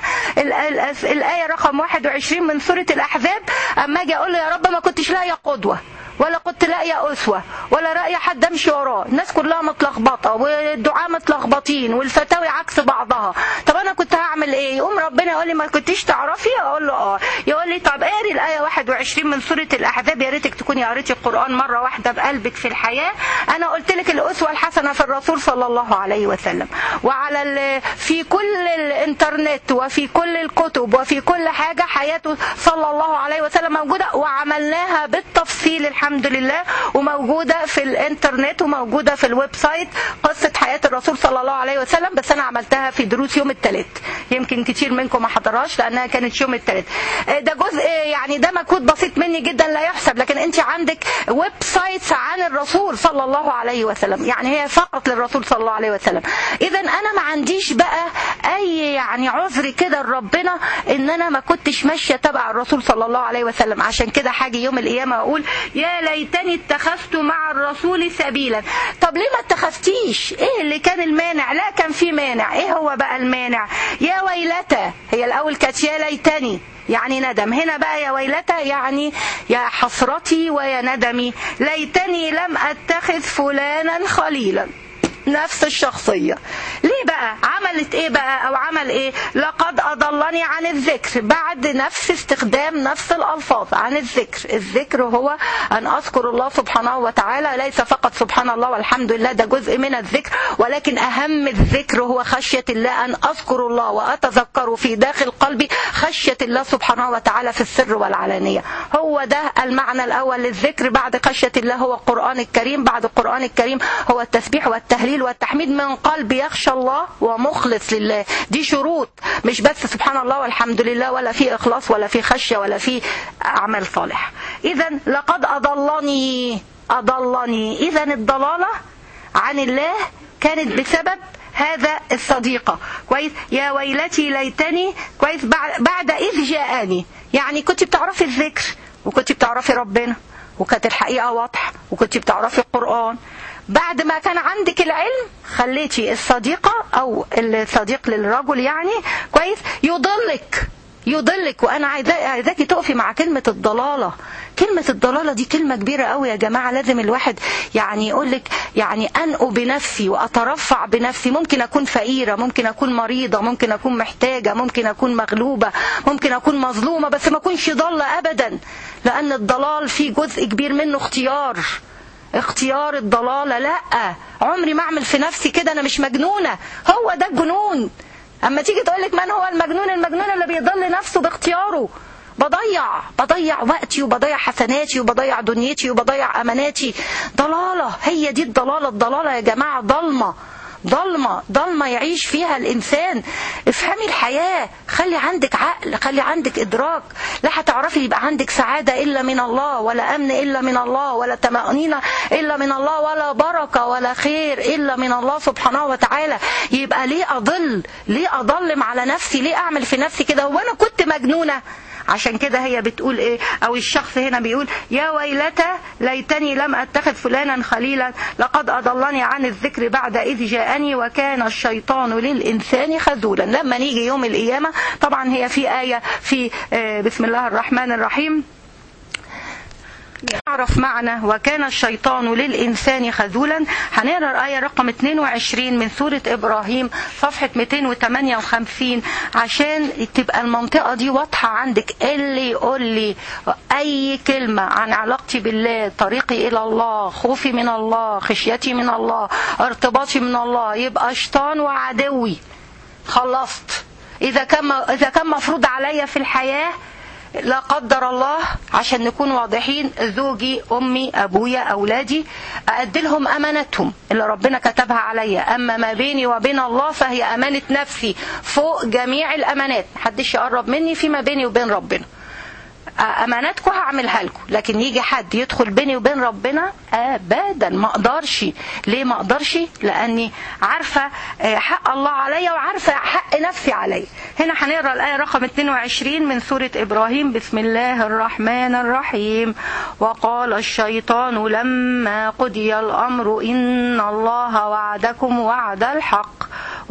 الآية رقم 21 من سورة الأحزاب أما أجي أقول له يا رب ما كنتش لاقية قدوة ولا كنت لاقيه اسوه ولا راقيه حد امشي وراه الناس كلها متلخبطه والدعاء متلخبطين والفتاوي عكس بعضها طب انا كنت هعمل ايه يقوم ربنا يقول لي ما كنتيش تعرفي اقول له اه يقول لي طب قاري الايه 21 من سوره الاحزاب يا ريتك تكوني قريتي القران مره واحده بقلبك في الحياه انا قلت لك الاسوه الحسنه في الرسول صلى الله عليه وسلم وعلى في كل الانترنت وفي كل الكتب وفي كل حاجه حياته صلى الله عليه وسلم موجوده وعملناها بالتفصيل الحمد الحمد لله وموجوده في الانترنت وموجوده في الويب سايت قصه حياه الرسول صلى الله عليه وسلم بس انا عملتها في دروس يوم الثلاث يمكن كتير منكم ما حضرهاش لانها كانت يوم الثلاث ده جزء يعني ده مجهود بسيط مني جدا لا يحسب لكن انت عندك ويب سايتس عن الرسول صلى الله عليه وسلم يعني هي فقط للرسول صلى الله عليه وسلم اذا انا ما عنديش بقى اي يعني عذر كده لربنا ان انا ما كنتش ماشيه تبع الرسول صلى الله عليه وسلم عشان كده حاجه يوم القيامه اقول يا ليتني اتخذت مع الرسول سبيلا طب ليه ما اتخذتيش ايه اللي كان المانع لا كان في مانع ايه هو بقى المانع يا ويلتى هي الاول كانت يا ليتني يعني ندم هنا بقى يا ويلتى يعني يا حسرتي ويا ندمي ليتني لم اتخذ فلانا خليلا نفس الشخصية ليه بقى عملت ايه بقى او عمل ايه لقد اضلني عن الذكر بعد نفس استخدام نفس الالفاظ عن الذكر الذكر هو ان اذكر الله سبحانه وتعالى ليس فقط سبحان الله والحمد لله ده جزء من الذكر ولكن اهم الذكر هو خشية الله ان اذكر الله واتذكر في داخل قلبي خشية الله سبحانه وتعالى في السر والعلانية هو ده المعنى الاول للذكر بعد خشية الله هو القرآن الكريم بعد القرآن الكريم هو التسبيح والتهليل والتحميد من قلب يخشى الله ومخلص لله دي شروط مش بس سبحان الله والحمد لله ولا في إخلاص ولا في خشية ولا في أعمال صالح إذا لقد أضلني أضلني إذا الضلالة عن الله كانت بسبب هذا الصديقة كويس يا ويلتي ليتني كويس بعد إذ جاءني يعني كنت بتعرفي الذكر وكنت بتعرفي ربنا وكانت الحقيقة واضحة وكنت بتعرفي القرآن بعد ما كان عندك العلم خليتي الصديقة أو الصديق للرجل يعني كويس يضلك يضلك وانا عايزاكي تقفي مع كلمه الضلاله كلمه الضلاله دي كلمه كبيره قوي يا جماعه لازم الواحد يعني يقول لك يعني انقو بنفسي واترفع بنفسي ممكن اكون فقيره ممكن اكون مريضه ممكن اكون محتاجه ممكن اكون مغلوبه ممكن اكون مظلومه بس ما اكونش ضاله ابدا لان الضلال فيه جزء كبير منه اختيار اختيار الضلاله لا عمري ما اعمل في نفسي كده انا مش مجنونه هو ده الجنون اما تيجي تقول لك من هو المجنون المجنون اللي بيضل نفسه باختياره بضيع بضيع وقتي وبضيع حسناتي وبضيع دنيتي وبضيع اماناتي ضلاله هي دي الضلاله الضلاله يا جماعه ضلمه ضلمة ضلمة يعيش فيها الإنسان افهمي الحياة خلي عندك عقل خلي عندك إدراك لا هتعرفي يبقى عندك سعادة إلا من الله ولا أمن إلا من الله ولا طمأنينة إلا من الله ولا بركة ولا خير إلا من الله سبحانه وتعالى يبقى ليه أضل ليه أضلم على نفسي ليه أعمل في نفسي كده هو أنا كنت مجنونة عشان كده هي بتقول ايه او الشخص هنا بيقول يا ويلتى ليتني لم اتخذ فلانا خليلا لقد اضلني عن الذكر بعد اذ جاءني وكان الشيطان للانسان خذولا لما نيجي يوم القيامه طبعا هي في ايه في آه، بسم الله الرحمن الرحيم نعرف معنى وكان الشيطان للإنسان خذولا هنقرا الآية رقم 22 من سورة إبراهيم صفحة 258 عشان تبقى المنطقة دي واضحة عندك اللي يقول لي أي كلمة عن علاقتي بالله طريقي إلى الله خوفي من الله خشيتي من الله ارتباطي من الله يبقى شيطان وعدوي خلصت إذا كان إذا كان مفروض عليا في الحياة لا قدر الله عشان نكون واضحين زوجي امي ابويا اولادي اادي لهم امانتهم اللي ربنا كتبها عليا اما ما بيني وبين الله فهي امانه نفسي فوق جميع الامانات محدش يقرب مني فيما بيني وبين ربنا اماناتكم هعملها لكم لكن يجي حد يدخل بيني وبين ربنا ابدا ما اقدرش ليه ما اقدرش لاني عارفه آه، حق الله عليا وعارفه حق نفسي عليا هنا هنقرا الايه رقم 22 من سوره ابراهيم بسم الله الرحمن الرحيم وقال الشيطان لما قضي الامر ان الله وعدكم وعد الحق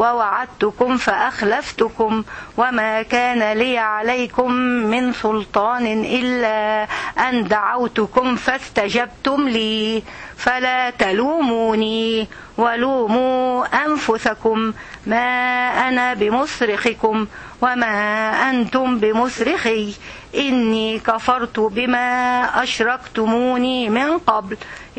ووعدتكم فأخلفتكم وما كان لي عليكم من سلطان إلا أن دعوتكم فاستجبتم لي فلا تلوموني ولوموا أنفسكم ما أنا بمصرخكم وما أنتم بمصرخي إني كفرت بما أشركتموني من قبل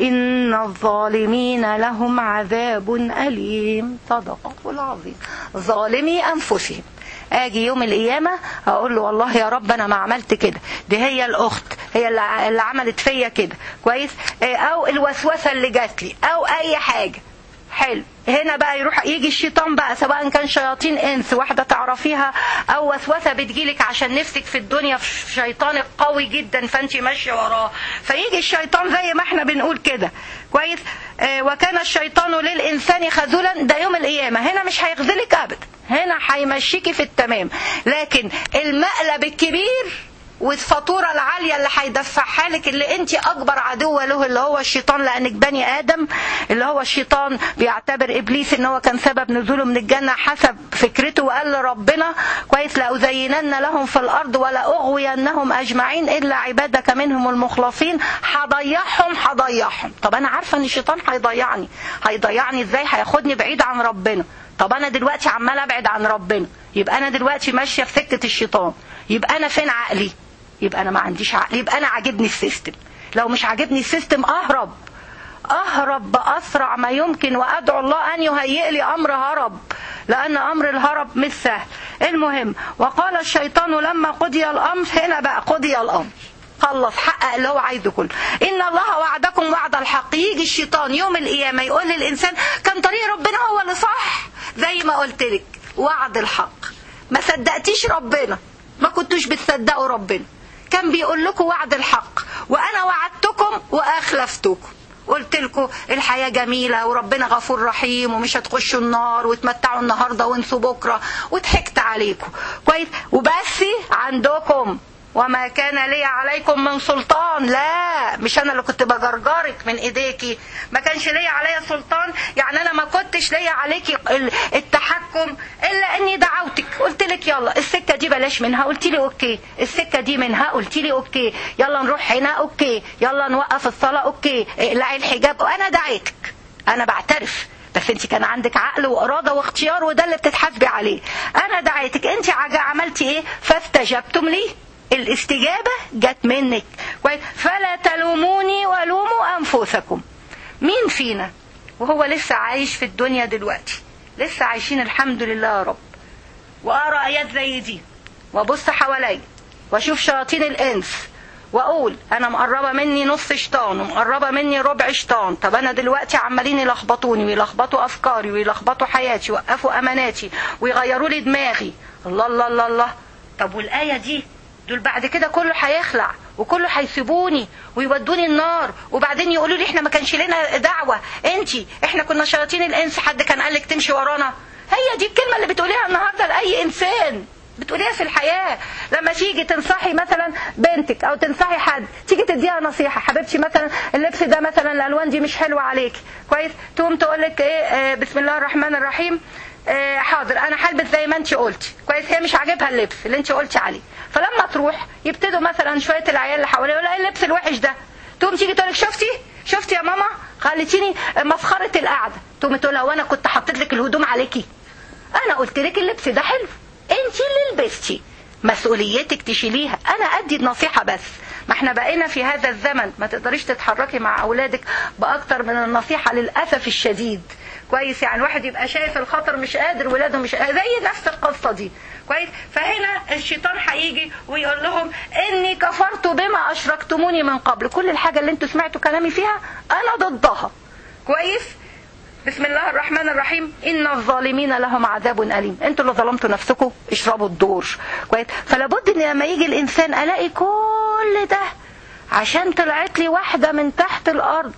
إن الظالمين لهم عذاب أليم صدق العظيم ظالمي أنفسهم اجي يوم القيامه اقول له والله يا رب انا ما عملت كده دي هي الاخت هي اللي اللي عملت فيا كده كويس إيه، او الوسوسه اللي جات لي او اي حاجه حلو هنا بقى يروح يجي الشيطان بقى سواء كان شياطين انس واحده تعرفيها او وسوسه بتجيلك عشان نفسك في الدنيا في شيطانك قوي جدا فانت ماشيه وراه فيجي الشيطان زي ما احنا بنقول كده كويس آه وكان الشيطان للانسان خذولا ده يوم القيامه هنا مش هيخذلك ابدا هنا هيمشيكي في التمام لكن المقلب الكبير والفاتوره العاليه اللي هيدفعها لك اللي انت اكبر عدوه له اللي هو الشيطان لانك بني ادم اللي هو الشيطان بيعتبر ابليس ان هو كان سبب نزوله من الجنه حسب فكرته وقال لربنا كويس لازينن لهم في الارض ولا اغوينهم اجمعين الا عبادك منهم المخلصين هضيعهم هضيعهم طب انا عارفه ان الشيطان هيضيعني هيضيعني ازاي هياخدني بعيد عن ربنا طب انا دلوقتي عمال ابعد عن ربنا يبقى انا دلوقتي ماشيه في سكه الشيطان يبقى انا فين عقلي يبقى انا ما عنديش عقل يبقى انا عاجبني السيستم لو مش عاجبني السيستم اهرب اهرب باسرع ما يمكن وادعو الله ان يهيئ لي امر هرب لان امر الهرب مش سهل المهم وقال الشيطان لما قضي الامر هنا بقى قضي الامر خلص حقق اللي هو عايزه كله ان الله وعدكم وعد الحق يجي الشيطان يوم القيامه يقول للانسان كان طريق ربنا هو اللي صح زي ما قلت لك وعد الحق ما صدقتيش ربنا ما كنتوش بتصدقوا ربنا كان بيقول لكم وعد الحق وانا وعدتكم واخلفتكم قلت لكم الحياة جميلة وربنا غفور رحيم ومش هتخشوا النار وتمتعوا النهاردة وانسوا بكرة وضحكت عليكم كويس وبس عندكم وما كان لي عليكم من سلطان لا مش انا اللي كنت بجرجرك من ايديكي ما كانش لي عليا سلطان يعني انا ما كنتش لي عليكي التحكم الا اني دعوتك قلت لك يلا السكه دي بلاش منها قلت لي اوكي السكه دي منها قلت لي اوكي يلا نروح هنا اوكي يلا نوقف الصلاه اوكي اقلعي الحجاب وانا دعيتك انا بعترف بس انت كان عندك عقل واراده واختيار وده اللي بتتحاسبي عليه انا دعيتك انت عملتي ايه فاستجبتم لي الاستجابة جت منك فلا تلوموني ولوموا أنفسكم مين فينا وهو لسه عايش في الدنيا دلوقتي لسه عايشين الحمد لله يا رب وأقرأ آيات زي دي وأبص حواليا وأشوف شياطين الإنس واقول انا مقربه مني نص شيطان ومقربه مني ربع شيطان طب انا دلوقتي عمالين يلخبطوني ويلخبطوا افكاري ويلخبطوا حياتي ويوقفوا اماناتي ويغيروا لي دماغي الله الله الله الله طب والايه دي دول بعد كده كله هيخلع وكله هيسيبوني ويودوني النار وبعدين يقولوا لي احنا ما كانش لنا دعوه انتي احنا كنا شياطين الانس حد كان قال لك تمشي ورانا هي دي الكلمه اللي بتقوليها النهارده لاي انسان بتقوليها في الحياه لما تيجي تنصحي مثلا بنتك او تنصحي حد تيجي تديها نصيحه حبيبتي مثلا اللبس ده مثلا الالوان دي مش حلوه عليك كويس تقوم تقول لك ايه آه بسم الله الرحمن الرحيم آه حاضر انا هلبس زي ما انت قلتي كويس هي مش عاجبها اللبس اللي انت قلتي عليه فلما تروح يبتدوا مثلا شويه العيال اللي حواليها يقولوا ايه اللبس الوحش ده تقوم تيجي تقول لك شفتي شفتي يا ماما خليتيني مسخره القعده تقوم تقول لها وانا كنت حطيت لك الهدوم عليكي انا قلت لك اللبس ده حلو انت اللي لبستي مسؤوليتك تشيليها انا ادي النصيحه بس ما احنا بقينا في هذا الزمن ما تقدريش تتحركي مع اولادك باكتر من النصيحه للاسف الشديد كويس يعني الواحد يبقى شايف الخطر مش قادر ولاده مش قادر زي نفس القصه دي كويس فهنا الشيطان هيجي ويقول لهم اني كفرت بما اشركتموني من قبل كل الحاجه اللي انتوا سمعتوا كلامي فيها انا ضدها كويس بسم الله الرحمن الرحيم ان الظالمين لهم عذاب اليم انتوا اللي ظلمتوا نفسكم اشربوا الدور كويس فلابد ان لما يجي الانسان الاقي كل ده عشان طلعت لي واحده من تحت الارض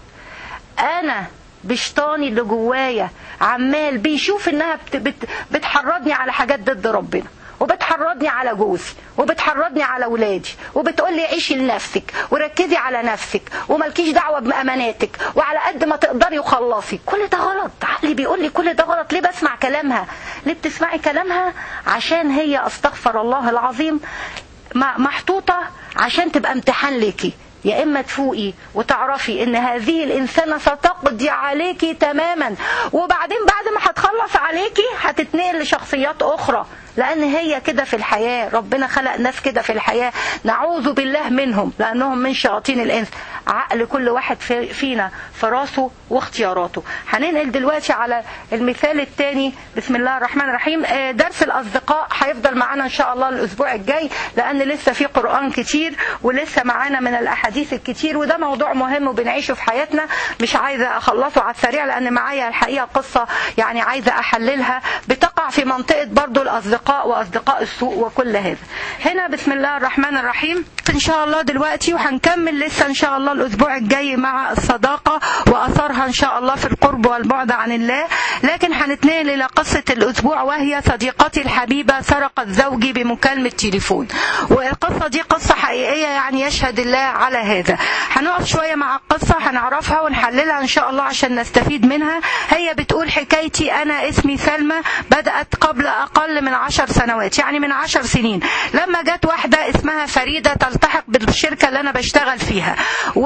انا بشطاني اللي جوايا عمال بيشوف انها بت بت بتحرضني على حاجات ضد ربنا وبتحرضني على جوزي وبتحرضني على ولادي وبتقول لي عيشي لنفسك وركزي على نفسك وملكيش دعوه باماناتك وعلى قد ما تقدري وخلصي كل ده غلط عقلي بيقول لي كل ده غلط ليه بسمع كلامها ليه بتسمعي كلامها عشان هي استغفر الله العظيم محطوطه عشان تبقى امتحان ليكي يا اما تفوقي وتعرفي ان هذه الانسانه ستقضي عليكي تماما وبعدين بعد ما هتخلص عليكي هتتنقل لشخصيات اخرى لان هي كده في الحياه ربنا خلق ناس كده في الحياه نعوذ بالله منهم لانهم من شياطين الانس عقل كل واحد في فينا في راسه واختياراته هننقل دلوقتي على المثال الثاني بسم الله الرحمن الرحيم درس الاصدقاء هيفضل معانا ان شاء الله الاسبوع الجاي لان لسه في قران كتير ولسه معانا من الاحاديث الكتير وده موضوع مهم وبنعيشه في حياتنا مش عايزه اخلصه على السريع لان معايا الحقيقه قصه يعني عايزه احللها بتقع في منطقه برضو الاصدقاء واصدقاء السوء وكل هذا هنا بسم الله الرحمن الرحيم ان شاء الله دلوقتي وهنكمل لسه ان شاء الله الاسبوع الجاي مع الصداقه واثرها ان شاء الله في القرب والبعد عن الله لكن هنتنقل الى قصه الاسبوع وهي صديقتي الحبيبه سرقت زوجي بمكالمه تليفون والقصه دي قصه حقيقيه يعني يشهد الله على هذا هنقف شويه مع القصه هنعرفها ونحللها ان شاء الله عشان نستفيد منها هي بتقول حكايتي انا اسمي سلمى بدات قبل اقل من عشر سنوات يعني من عشر سنين لما جت واحده اسمها فريده تلتحق بالشركه اللي انا بشتغل فيها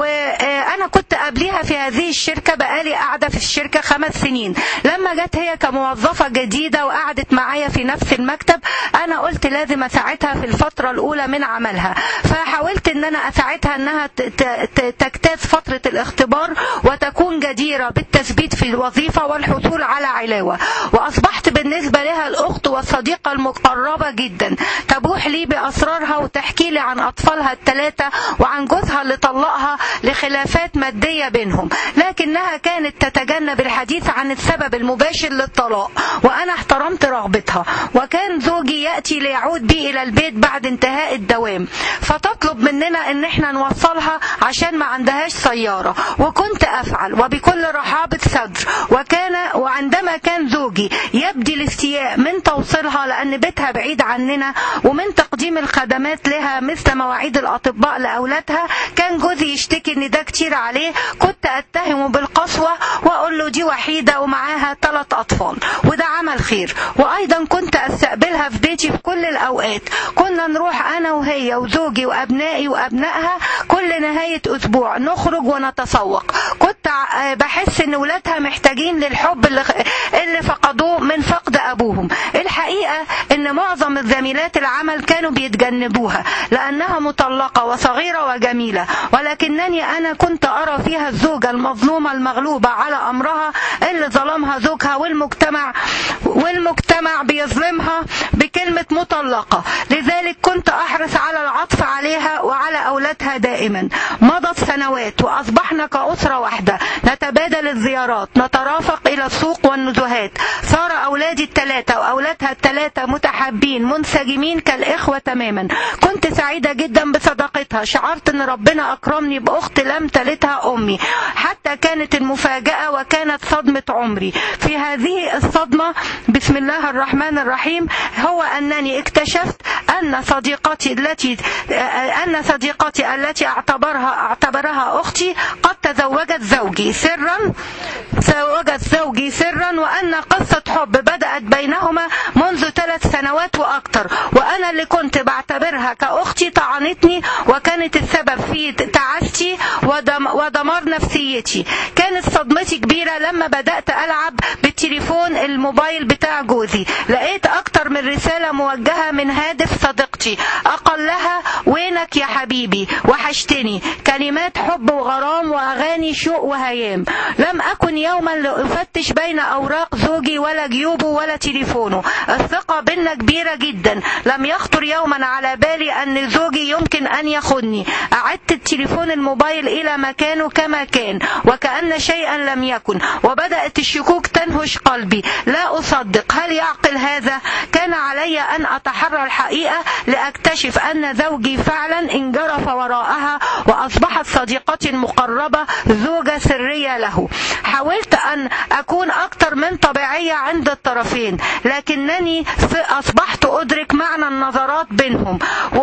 وانا كنت قبليها في هذه الشركه بقالي قاعده في الشركه خمس سنين لما جت هي كموظفه جديده وقعدت معايا في نفس المكتب انا قلت لازم اساعدها في الفتره الاولى من عملها فحاولت ان انا اساعدها انها تجتاز فتره الاختبار وتكون جديره بالتثبيت في الوظيفه والحصول على علاوه واصبحت بالنسبه لها الاخت والصديقه المقربه جدا تبوح لي باسرارها وتحكي لي عن اطفالها الثلاثه وعن جوزها اللي طلقها لخلافات ماديه بينهم لكنها كانت تتجنب الحديث عن السبب المباشر للطلاق وانا احترمت رغبتها وكان زوجي ياتي ليعود بي الى البيت بعد انتهاء الدوام فتطلب مننا ان احنا نوصلها عشان ما عندهاش سياره وكنت افعل وبكل رحابه صدر وكان وعندما كان زوجي يبدي الاستياء من توصيلها لان بيتها بعيد عننا ومن تقديم الخدمات لها مثل مواعيد الاطباء لاولادها كان جوزي يشتكي ان ده كتير عليه كنت اتهمه بالقسوه واقول له دي وحيده ومعاها ثلاث اطفال وده عمل خير وايضا كنت استقبلها في بيتي في كل الاوقات كنا نروح انا وهي وزوجي وابنائي وابنائها كل نهايه اسبوع نخرج ونتسوق كنت بحس ان ولادها محتاجين للحب اللي, اللي فقدوه من فقد ابوهم الحقيقه ان معظم الزميلات العمل كانوا بيتجنبوها لانها مطلقه وصغيره وجميله ولكنني انا كنت ارى فيها الزوجه المظلومه المغلوبه على امرها اللي ظلمها زوجها والمجتمع والمجتمع بيظلمها بكلمه مطلقه لذلك كنت احرص على العطف عليها وعلى اولادها دائما مضت سنوات واصبحنا كاسره واحده نتبادل الزيارات نترافق الى السوق والنزهات صار اولادي الثلاثه واولادها الثلاثه متحدثين متحابين منسجمين كالإخوة تماما كنت سعيدة جدا بصداقتها شعرت أن ربنا أكرمني بأخت لم تلتها أمي حتى كانت المفاجأة وكانت صدمة عمري في هذه الصدمة بسم الله الرحمن الرحيم هو أنني اكتشفت أن صديقتي التي أن صديقتي التي اعتبرها اعتبرها أختي قد تزوجت زوجي سرا تزوجت زوجي سرا وأن قصة حب بدأت بينهما منذ ثلاث سنوات وأكثر وأنا اللي كنت بعتبرها كأختي طعنتني وكانت السبب في تعاستي ودم ودمار نفسيتي كانت صدمتي كبيرة لما بدأت ألعب بالتليفون الموبايل بتاع جوزي لقيت أكتر من رسالة موجهة من هادف صديقتي أقلها وينك يا حبيبي وحشتني كلمات حب وغرام وأغاني شوق وهيام لم أكن يوما لأفتش بين أوراق زوجي ولا جيوبه ولا تليفونه الثقة بينا كبيرة جدا لم يخطر يوما على بالي أن زوجي يمكن أن يخدني أعدت التليفون الموبايل إلى مكانه كما كان وكأن شيئا لم يكن وبدأت الشكوك تنهش قلبي لا أصدق هل يعقل هذا كان علي أن أتحرى الحقيقة لأكتشف أن زوجي فعلا انجرف وراءها وأصبحت صديقتي المقربة زوجة سرية له حاولت أن أكون أكثر من طبيعية عند الطرفين لكنني أصبحت أدرك معنى النظرات بينهم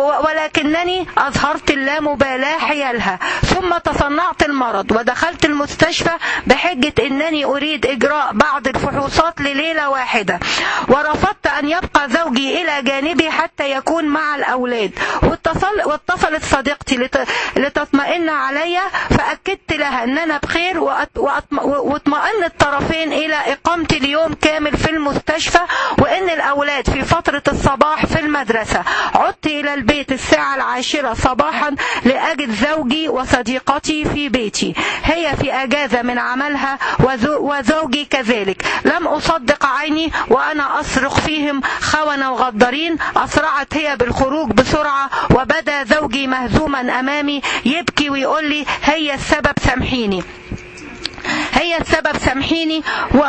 ولكنني أظهرت اللامبالاة حيالها ثم تصنعت المرض ودخلت المستشفى بحجة أنني أريد إجراء بعض الفحوصات لليلة واحدة ورفضت أن يبقى زوجي إلى جانبي حتى يكون مع الأولاد واتصل واتصلت صديقتي لت... لتطمئن علي فأكدت لها أن أنا بخير وأت... وأطم... واطمئن الطرفين إلى إقامتي اليوم كامل في المستشفى وأن الأولاد في فترة الصباح في المدرسة عدت إلى البيت الساعة العاشرة صباحا لأجد زوجي وصديقتي في بيتي هي في أجازة من عملها وزوجي كذلك لم أصدق عيني وأنا أصرخ فيهم خونة وغدارين أسرعت هي بالخروج بسرعة وبدا زوجي مهزوما أمامي يبكي ويقول لي هي السبب سامحيني هي السبب سامحيني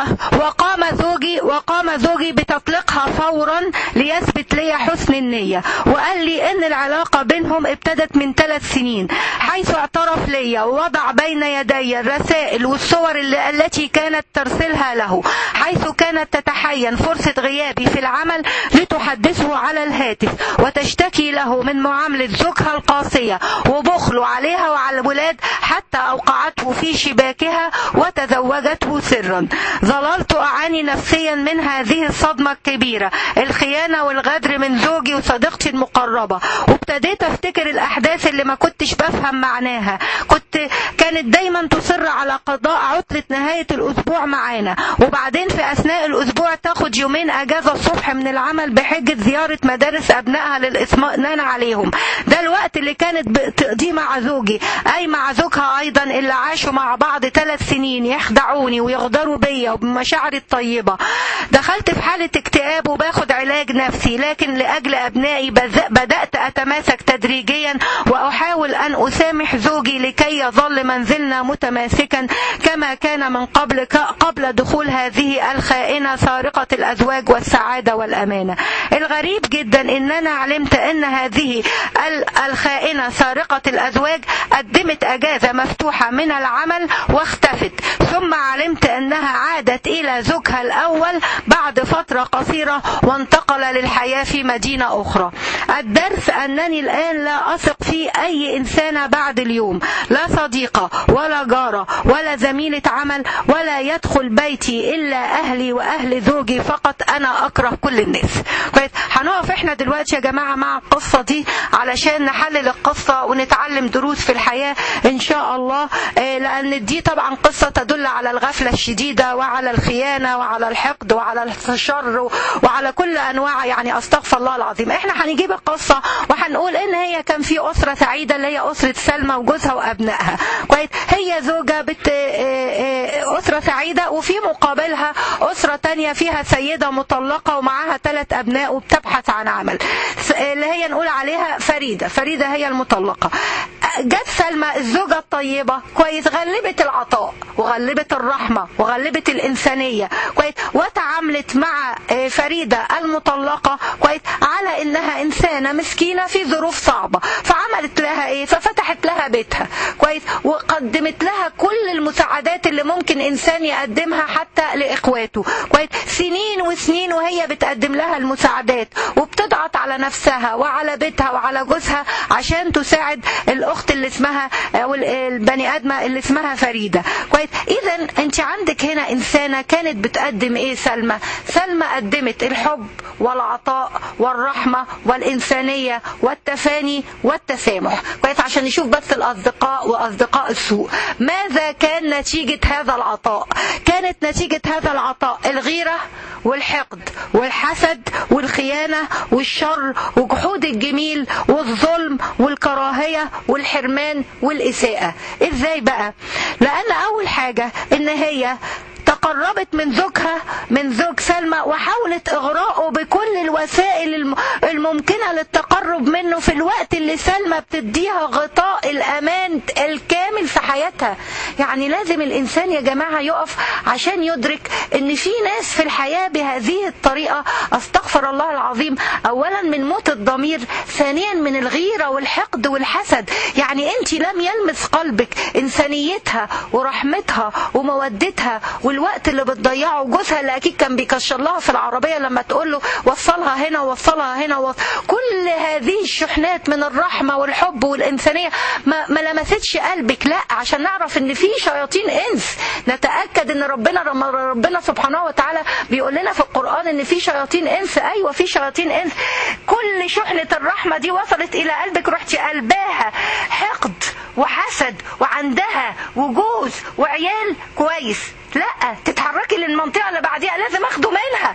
وقام زوجي وقام زوجي بتطليقها فورا ليثبت لي حسن النية وقال لي ان العلاقة بينهم ابتدت من ثلاث سنين حيث اعترف لي ووضع بين يدي الرسائل والصور اللي التي كانت ترسلها له حيث كانت تتحين فرصة غيابي في العمل لتحدثه على الهاتف وتشتكي له من معاملة زوجها القاسية وبخله عليها وعلى الولاد حتى أوقعته في شباكها وتزوجته سرا ظللت أعاني نفسيا من هذه الصدمة الكبيرة الخيانة والغدر من زوجي وصديقتي المقربة وابتديت افتكر الأحداث اللي ما كنتش بفهم معناها كنت كانت دايما تصر على قضاء عطلة نهاية الأسبوع معانا وبعدين في أثناء الأسبوع تاخد يومين أجازة الصبح من العمل بحجة زيارة مدارس أبنائها للإطمئنان عليهم ده الوقت اللي كانت بتقضيه مع زوجي أي مع زوجها أيضا اللي عاشوا مع بعض ثلاث سنين يخدعوني ويغدروا بيا وبمشاعري الطيبة دخلت في حالة اكتئاب وباخد علاج نفسي لكن لأجل أبنائي بدأت أتماسك تدريجيا وأحاول أن أسامح زوجي لكي يظل منزلنا متماسكا كما كان من قبل قبل دخول هذه الخائنة سارقة الأزواج والسعادة والأمانة الغريب جدا إن أنا علمت أن هذه الخائنة سارقة الأزواج قدمت أجازة مفتوحة من العمل واختفت ثم علمت أنها عادت إلى زوجها الأول بعد فترة قصيرة وانتقل للحياة في مدينة أخرى الدرس أنني الآن لا أثق في أي إنسانة بعد اليوم لا صديقة ولا جارة ولا زميلة عمل ولا يدخل بيتي إلا أهلي وأهل زوجي فقط أنا أكره كل الناس كويس هنقف احنا دلوقتي يا جماعة مع القصة دي علشان نحلل القصة ونتعلم دروس في الحياة إن شاء الله لأن دي طبعا قصة تدل على الغفلة الشديدة وعلى الخيانة وعلى الحقد وعلى الشر وعلى كل أنواع يعني أستغفر الله العظيم احنا هنجيب القصة وهنقول إن هي كان في أسرة سعيدة اللي هي أسرة سلمى وجوزها وأبنائها كويس هي زوجة بت أسرة سعيدة وفي مقابلها أسرة تانية تانية فيها سيدة مطلقة ومعاها ثلاث أبناء وبتبحث عن عمل اللي هي نقول عليها فريدة فريدة هي المطلقة جت سلمى الزوجة الطيبة كويس غلبت العطاء وغلبت الرحمة وغلبت الإنسانية كويس وتعاملت مع فريدة المطلقة كويس على إنها إنسانة مسكينة في ظروف صعبة فعملت لها إيه ففتحت لها بيتها كويس وقدمت لها كل المساعدات اللي ممكن إنسان يقدمها حتى لإخواته كويس سنين وسنين وهي بتقدم لها المساعدات وبتضغط على نفسها وعلى بيتها وعلى جوزها عشان تساعد الأخت اللي اسمها أو البني آدمة اللي اسمها فريدة كويس إذا أنت عندك هنا إنسانة كانت بتقدم إيه سلمى سلمى قدمت الحب والعطاء والرحمة والإنسانية والتفاني والتسامح كويس عشان نشوف بس الأصدقاء وأصدقاء السوء ماذا كان نتيجة هذا العطاء كانت نتيجة هذا العطاء الغيرة والحقد والحسد والخيانة والشر وجحود الجميل والظلم والكراهية والحرمان والإساءة إزاي بقى لأن أول حاجة إن هي تقربت من زوجها من زوج سلمى وحاولت اغراءه بكل الوسائل الممكنه للتقرب منه في الوقت اللي سلمى بتديها غطاء الامان الكامل في حياتها يعني لازم الانسان يا جماعه يقف عشان يدرك ان في ناس في الحياه بهذه الطريقه استغفر الله العظيم اولا من موت الضمير ثانيا من الغيره والحقد والحسد يعني انت لم يلمس قلبك انسانيتها ورحمتها ومودتها والوقت اللي بتضيعه جوزها اللي اكيد كان بيكشر لها في العربيه لما تقول له وصلها هنا وصلها هنا وص... كل هذه الشحنات من الرحمه والحب والانسانيه ما, ما لمستش قلبك لا عشان نعرف ان في شياطين انس نتاكد ان ربنا ربنا سبحانه وتعالى بيقول لنا في القران ان في شياطين انس ايوه في شياطين انس كل شحنه الرحمه دي وصلت الى قلبك رحتي قلباها حقد وحسد وعندها وجوز وعيال كويس لا تتحركي للمنطقة اللي بعديها لازم اخده منها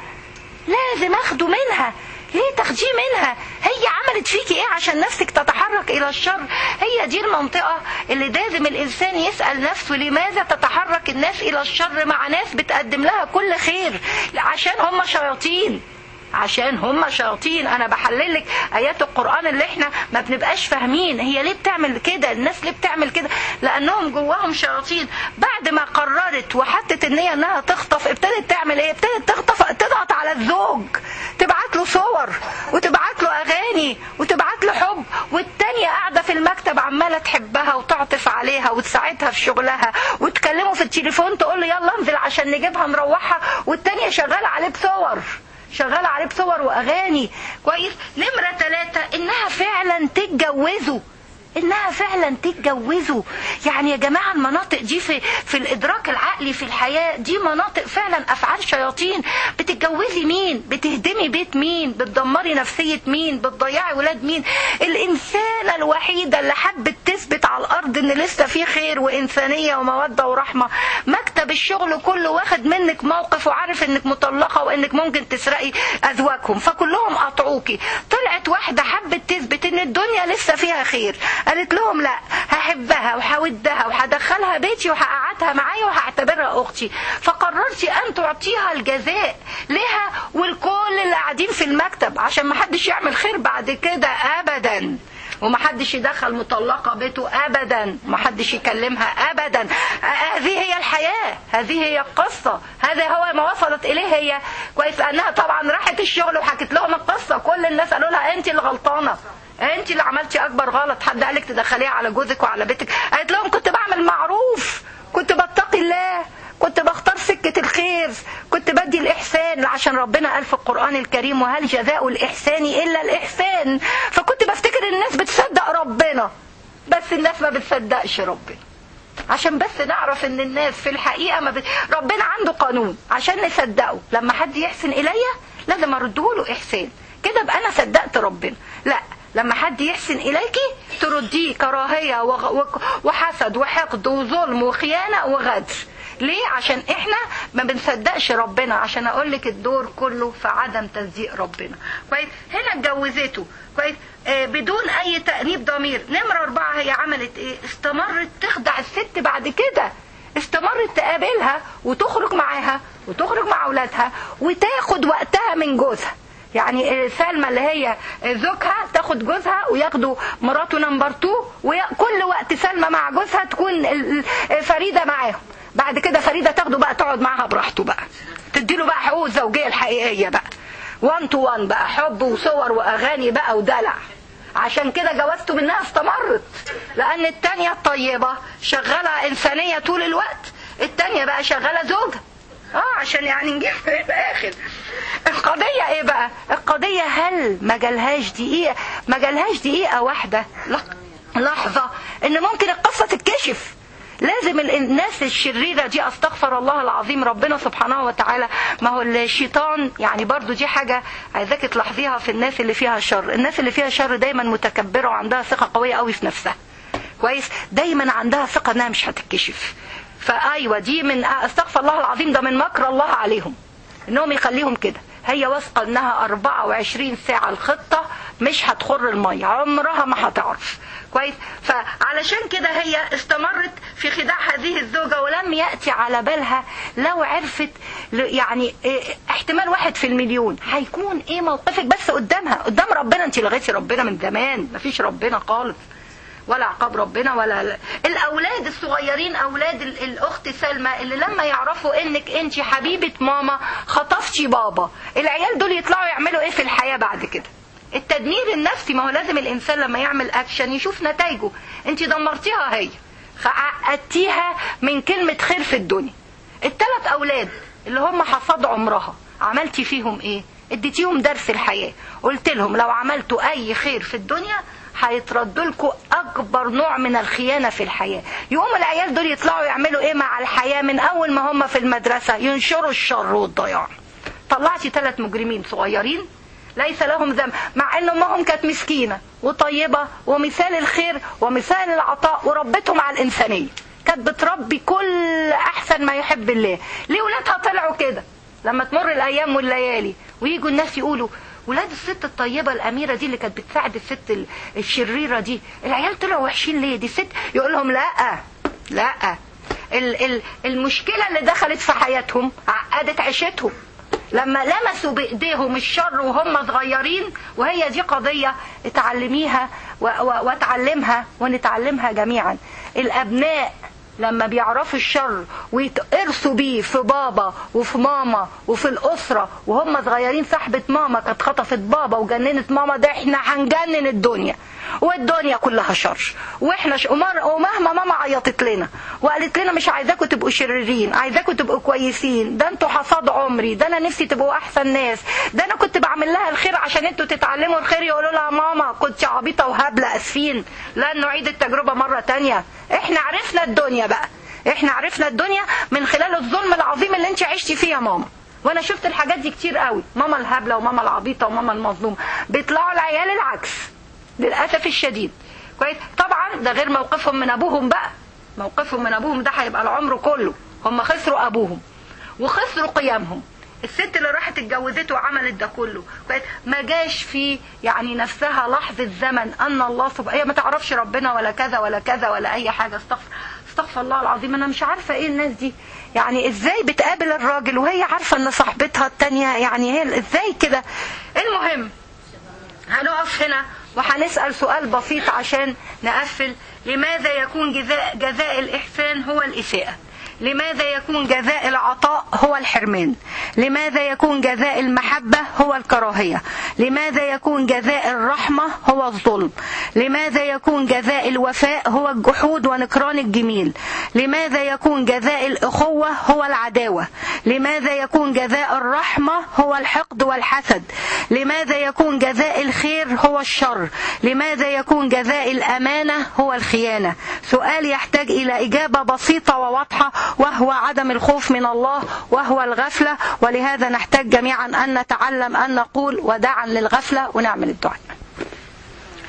لازم اخده منها ليه تاخديه منها هي عملت فيكي ايه عشان نفسك تتحرك الى الشر هي دي المنطقة اللي لازم الانسان يسأل نفسه لماذا تتحرك الناس الى الشر مع ناس بتقدم لها كل خير عشان هم شياطين عشان هم شياطين انا بحلل لك ايات القران اللي احنا ما بنبقاش فاهمين هي ليه بتعمل كده الناس ليه بتعمل كده لانهم جواهم شياطين بعد ما قررت وحطت النيه انها تخطف ابتدت تعمل ايه ابتدت تخطف تضغط على الزوج تبعت له صور وتبعت له اغاني وتبعت له حب والتانية قاعده في المكتب عماله تحبها وتعطف عليها وتساعدها في شغلها وتكلمه في التليفون تقول له يلا انزل عشان نجيبها نروحها والتانية شغاله عليه بصور شغالة عليه بصور وأغاني كويس نمرة ثلاثة إنها فعلا تتجوزوا انها فعلا تتجوزوا يعني يا جماعه المناطق دي في في الادراك العقلي في الحياه دي مناطق فعلا افعال شياطين بتتجوزي مين بتهدمي بيت مين بتدمري نفسيه مين بتضيعي ولاد مين الانسانه الوحيده اللي حبت تثبت على الارض ان لسه في خير وانسانيه وموده ورحمه مكتب الشغل كله واخد منك موقف وعارف انك مطلقه وانك ممكن تسرقي ازواجهم فكلهم قطعوكي طلعت واحده حبت تثبت ان الدنيا لسه فيها خير قالت لهم لا هحبها وهودها وهدخلها بيتي وهقعدها معايا وهعتبرها اختي فقررتي ان تعطيها الجزاء لها والكل اللي قاعدين في المكتب عشان ما حدش يعمل خير بعد كده ابدا ومحدش يدخل مطلقه بيته ابدا محدش يكلمها ابدا هذه هي الحياه هذه هي القصه هذا هو ما وصلت اليه هي كويس انها طبعا راحت الشغل وحكت لهم القصه كل الناس قالوا لها انت اللي غلطانه انت اللي عملتي اكبر غلط حد قالك تدخليها على جوزك وعلى بيتك قالت لهم كنت بعمل معروف كنت بتقي الله كنت بختار سكة الخير كنت بدي الإحسان عشان ربنا قال في القرآن الكريم وهل جزاء الإحسان إلا الإحسان فكنت بفتكر الناس بتصدق ربنا بس الناس ما بتصدقش ربنا عشان بس نعرف ان الناس في الحقيقة ما بت... ربنا عنده قانون عشان نصدقه لما حد يحسن إليا لازم أرده له إحسان كده بقى أنا صدقت ربنا لا لما حد يحسن إليكي ترديه كراهية وحسد وحقد وظلم وخيانة وغدر ليه عشان احنا ما بنصدقش ربنا عشان اقول لك الدور كله في عدم تصديق ربنا كويس هنا اتجوزته كويس آه بدون اي تأنيب ضمير نمرة اربعة هي عملت ايه استمرت تخدع الست بعد كده استمرت تقابلها وتخرج معاها وتخرج مع اولادها وتاخد وقتها من جوزها يعني سلمى اللي هي زوجها تاخد جوزها وياخدوا مراته نمبر 2 وكل وقت سلمى مع جوزها تكون فريده معاهم بعد كده فريده تاخده بقى تقعد معاها براحته بقى تديله بقى حقوق الزوجيه الحقيقيه بقى 1 تو 1 بقى حب وصور واغاني بقى ودلع عشان كده جوازته منها استمرت لان التانية الطيبة شغالة انسانية طول الوقت التانية بقى شغالة زوجة اه عشان يعني نجيب في الاخر القضية ايه بقى القضية هل ما جالهاش دقيقة ما جالهاش دقيقة واحدة لحظة ان ممكن القصة تتكشف لازم الناس الشريرة دي استغفر الله العظيم ربنا سبحانه وتعالى ما هو الشيطان يعني برضو دي حاجة عايزاك تلاحظيها في الناس اللي فيها شر الناس اللي فيها شر دايما متكبرة وعندها ثقة قوية قوي في نفسها كويس دايما عندها ثقة انها مش هتتكشف فايوه دي من استغفر الله العظيم ده من مكر الله عليهم انهم يخليهم كده هي واثقه انها 24 ساعه الخطه مش هتخر الميه عمرها ما هتعرف كويس فعلشان كده هي استمرت في خداع هذه الزوجة ولم يأتي على بالها لو عرفت يعني احتمال واحد في المليون هيكون ايه موقفك بس قدامها قدام ربنا انت لغيتي ربنا من زمان مفيش ربنا خالص ولا عقاب ربنا ولا الاولاد الصغيرين اولاد الاخت سلمى اللي لما يعرفوا انك انت حبيبه ماما خطفتي بابا العيال دول يطلعوا يعملوا ايه في الحياه بعد كده التدمير النفسي ما هو لازم الانسان لما يعمل اكشن يشوف نتائجه انت دمرتيها هي عقدتيها من كلمه خير في الدنيا الثلاث اولاد اللي هم حصاد عمرها عملتي فيهم ايه اديتيهم درس الحياه قلت لهم لو عملتوا اي خير في الدنيا هيترد لكم اكبر نوع من الخيانه في الحياه يقوم العيال دول يطلعوا يعملوا ايه مع الحياه من اول ما هم في المدرسه ينشروا الشر والضياع طلعتي ثلاث مجرمين صغيرين ليس لهم ذنب مع ان امهم كانت مسكينه وطيبه ومثال الخير ومثال العطاء وربتهم على الانسانيه كانت بتربي كل احسن ما يحب الله ليه ولادها طلعوا كده لما تمر الايام والليالي ويجوا الناس يقولوا ولاد الست الطيبة الأميرة دي اللي كانت بتساعد الست الشريرة دي العيال طلعوا وحشين ليه دي ست يقول لهم لا لا ال ال المشكلة اللي دخلت في حياتهم عقدت عيشتهم لما لمسوا بإيديهم الشر وهم صغيرين وهي دي قضية اتعلميها واتعلمها ونتعلمها جميعا الأبناء لما بيعرفوا الشر ويتقرصوا بيه في بابا وفي ماما وفي الأسرة وهم صغيرين صاحبة ماما كانت خطفت بابا وجننت ماما ده احنا هنجنن الدنيا والدنيا كلها شر واحنا ش... ومهما ماما عيطت لنا وقالت لنا مش عايزاكم تبقوا شريرين عايزاكم تبقوا كويسين ده انتوا حصاد عمري ده انا نفسي تبقوا احسن ناس ده انا كنت بعمل لها الخير عشان انتوا تتعلموا الخير يقولوا لها ماما كنت عبيطه وهبله اسفين لن نعيد التجربه مره تانية احنا عرفنا الدنيا بقى احنا عرفنا الدنيا من خلال الظلم العظيم اللي انت عشتي فيه يا ماما وانا شفت الحاجات دي كتير قوي ماما الهبله وماما العبيطه وماما المظلومه بيطلعوا العيال العكس للاسف الشديد كويس طبعا ده غير موقفهم من ابوهم بقى موقفهم من ابوهم ده هيبقى العمر كله هم خسروا ابوهم وخسروا قيامهم الست اللي راحت اتجوزته وعملت ده كله كويس ما جاش في يعني نفسها لحظه زمن ان الله سبحانه هي ما تعرفش ربنا ولا كذا ولا كذا ولا اي حاجه استغفر استغفر الله العظيم انا مش عارفه ايه الناس دي يعني ازاي بتقابل الراجل وهي عارفه ان صاحبتها التانية يعني هي ازاي كده المهم هنقف هنا وهنسأل سؤال بسيط عشان نقفل لماذا يكون جزاء, جزاء الإحسان هو الإساءة لماذا يكون جزاء العطاء هو الحرمان لماذا يكون جزاء المحبة هو الكراهية لماذا يكون جزاء الرحمة هو الظلم لماذا يكون جزاء الوفاء هو الجحود ونكران الجميل لماذا يكون جزاء الأخوة هو العداوة لماذا يكون جزاء الرحمة هو الحقد والحسد لماذا يكون جزاء الخير هو الشر لماذا يكون جزاء الأمانة هو الخيانة سؤال يحتاج إلى إجابة بسيطة وواضحة وهو عدم الخوف من الله وهو الغفلة ولهذا نحتاج جميعا أن نتعلم أن نقول وداعا للغفلة ونعمل الدعاء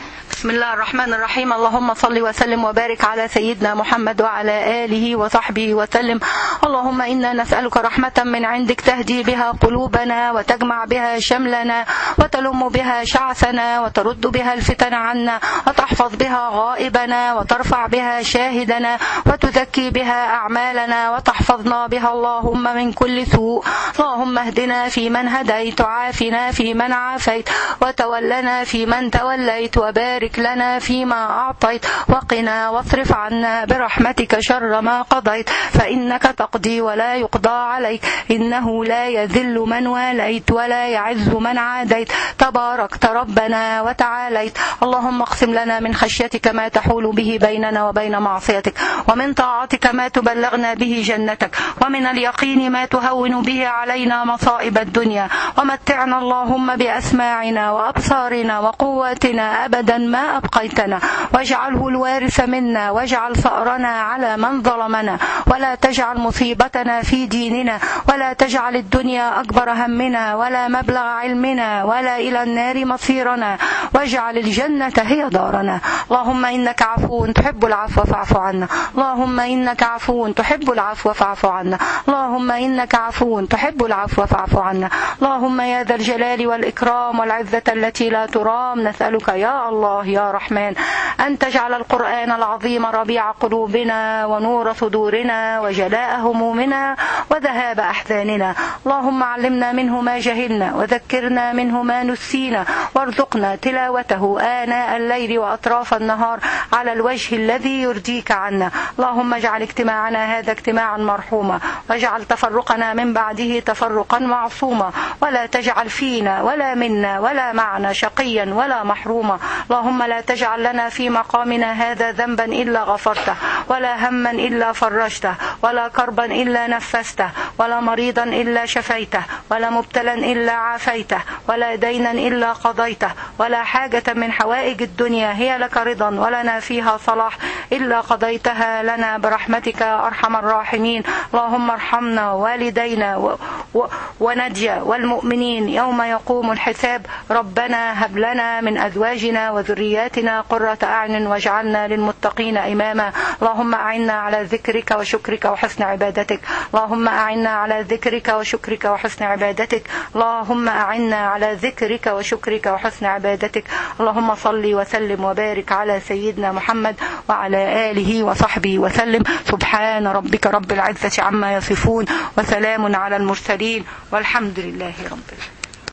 بسم الله الرحمن الرحيم اللهم صل وسلم وبارك على سيدنا محمد وعلى آله وصحبه وسلم اللهم إنا نسألك رحمة من عندك تهدي بها قلوبنا وتجمع بها شملنا وتلم بها شعثنا وترد بها الفتن عنا وتحفظ بها غائبنا وترفع بها شاهدنا وتزكي بها أعمالنا وتحفظنا بها اللهم من كل سوء اللهم اهدنا فيمن هديت وعافنا فيمن عافيت وتولنا فيمن توليت وبارك لنا فيما أعطيت وقنا واصرف عنا برحمتك شر ما قضيت فإنك تقضي ولا يقضى عليك إنه لا يذل من واليت ولا يعز من عاديت تباركت ربنا وتعاليت اللهم اقسم لنا من خشيتك ما تحول به بيننا وبين معصيتك ومن طاعتك ما تبلغنا به جنتك ومن اليقين ما تهون به علينا مصائب الدنيا ومتعنا اللهم بأسماعنا وأبصارنا وقواتنا أبدا ما أبقيتنا واجعله الوارث منا واجعل ثأرنا على من ظلمنا ولا تجعل مصيبتنا في ديننا ولا تجعل الدنيا أكبر همنا ولا مبلغ علمنا ولا إلى النار مصيرنا واجعل الجنة هي دارنا اللهم إنك عفو تحب العفو فاعف عنا اللهم إنك عفو تحب العفو فاعف عنا اللهم إنك عفو تحب العفو فاعف عنا اللهم يا ذا الجلال والإكرام والعزة التي لا ترام نسألك يا الله يا رحمن أن تجعل القرآن العظيم ربيع قلوبنا ونور صدورنا وجلاء همومنا وذهاب أحزاننا اللهم علمنا منه ما جهلنا وذكرنا منه ما نسينا وارزقنا تلاوته آناء الليل وأطراف النهار على الوجه الذي يرضيك عنا اللهم اجعل اجتماعنا هذا اجتماعا مرحوما واجعل تفرقنا من بعده تفرقا معصوما ولا تجعل فينا ولا منا ولا معنا شقيا ولا محروما اللهم لا تجعل لنا في مقامنا هذا ذنبا إلا غفرته ولا هما إلا فرجته ولا كربا إلا نفسته ولا مريضا إلا شفيته ولا مبتلا إلا عافيته ولا دينا إلا قضيته ولا حاجة من حوائج الدنيا هي لك رضا ولنا فيها صلاح إلا قضيتها لنا برحمتك يا أرحم الراحمين اللهم ارحمنا والدينا و... و... ونجيا والمؤمنين يوم يقوم الحساب ربنا هب لنا من أزواجنا وذرياتنا قرة أعين واجعلنا للمتقين إماما اللهم أعنا على ذكرك وشكرك وحسن عبادتك اللهم أعنا على ذكرك وشكرك وحسن عبادتك اللهم أعنا على ذكرك وشكرك وحسن عبادتك اللهم صل وسلم وبارك على سيدنا محمد وعلى آله وصحبه وسلم سبحان ربك رب العزة عما يصفون وسلام على المرسلين والحمد لله رب العالمين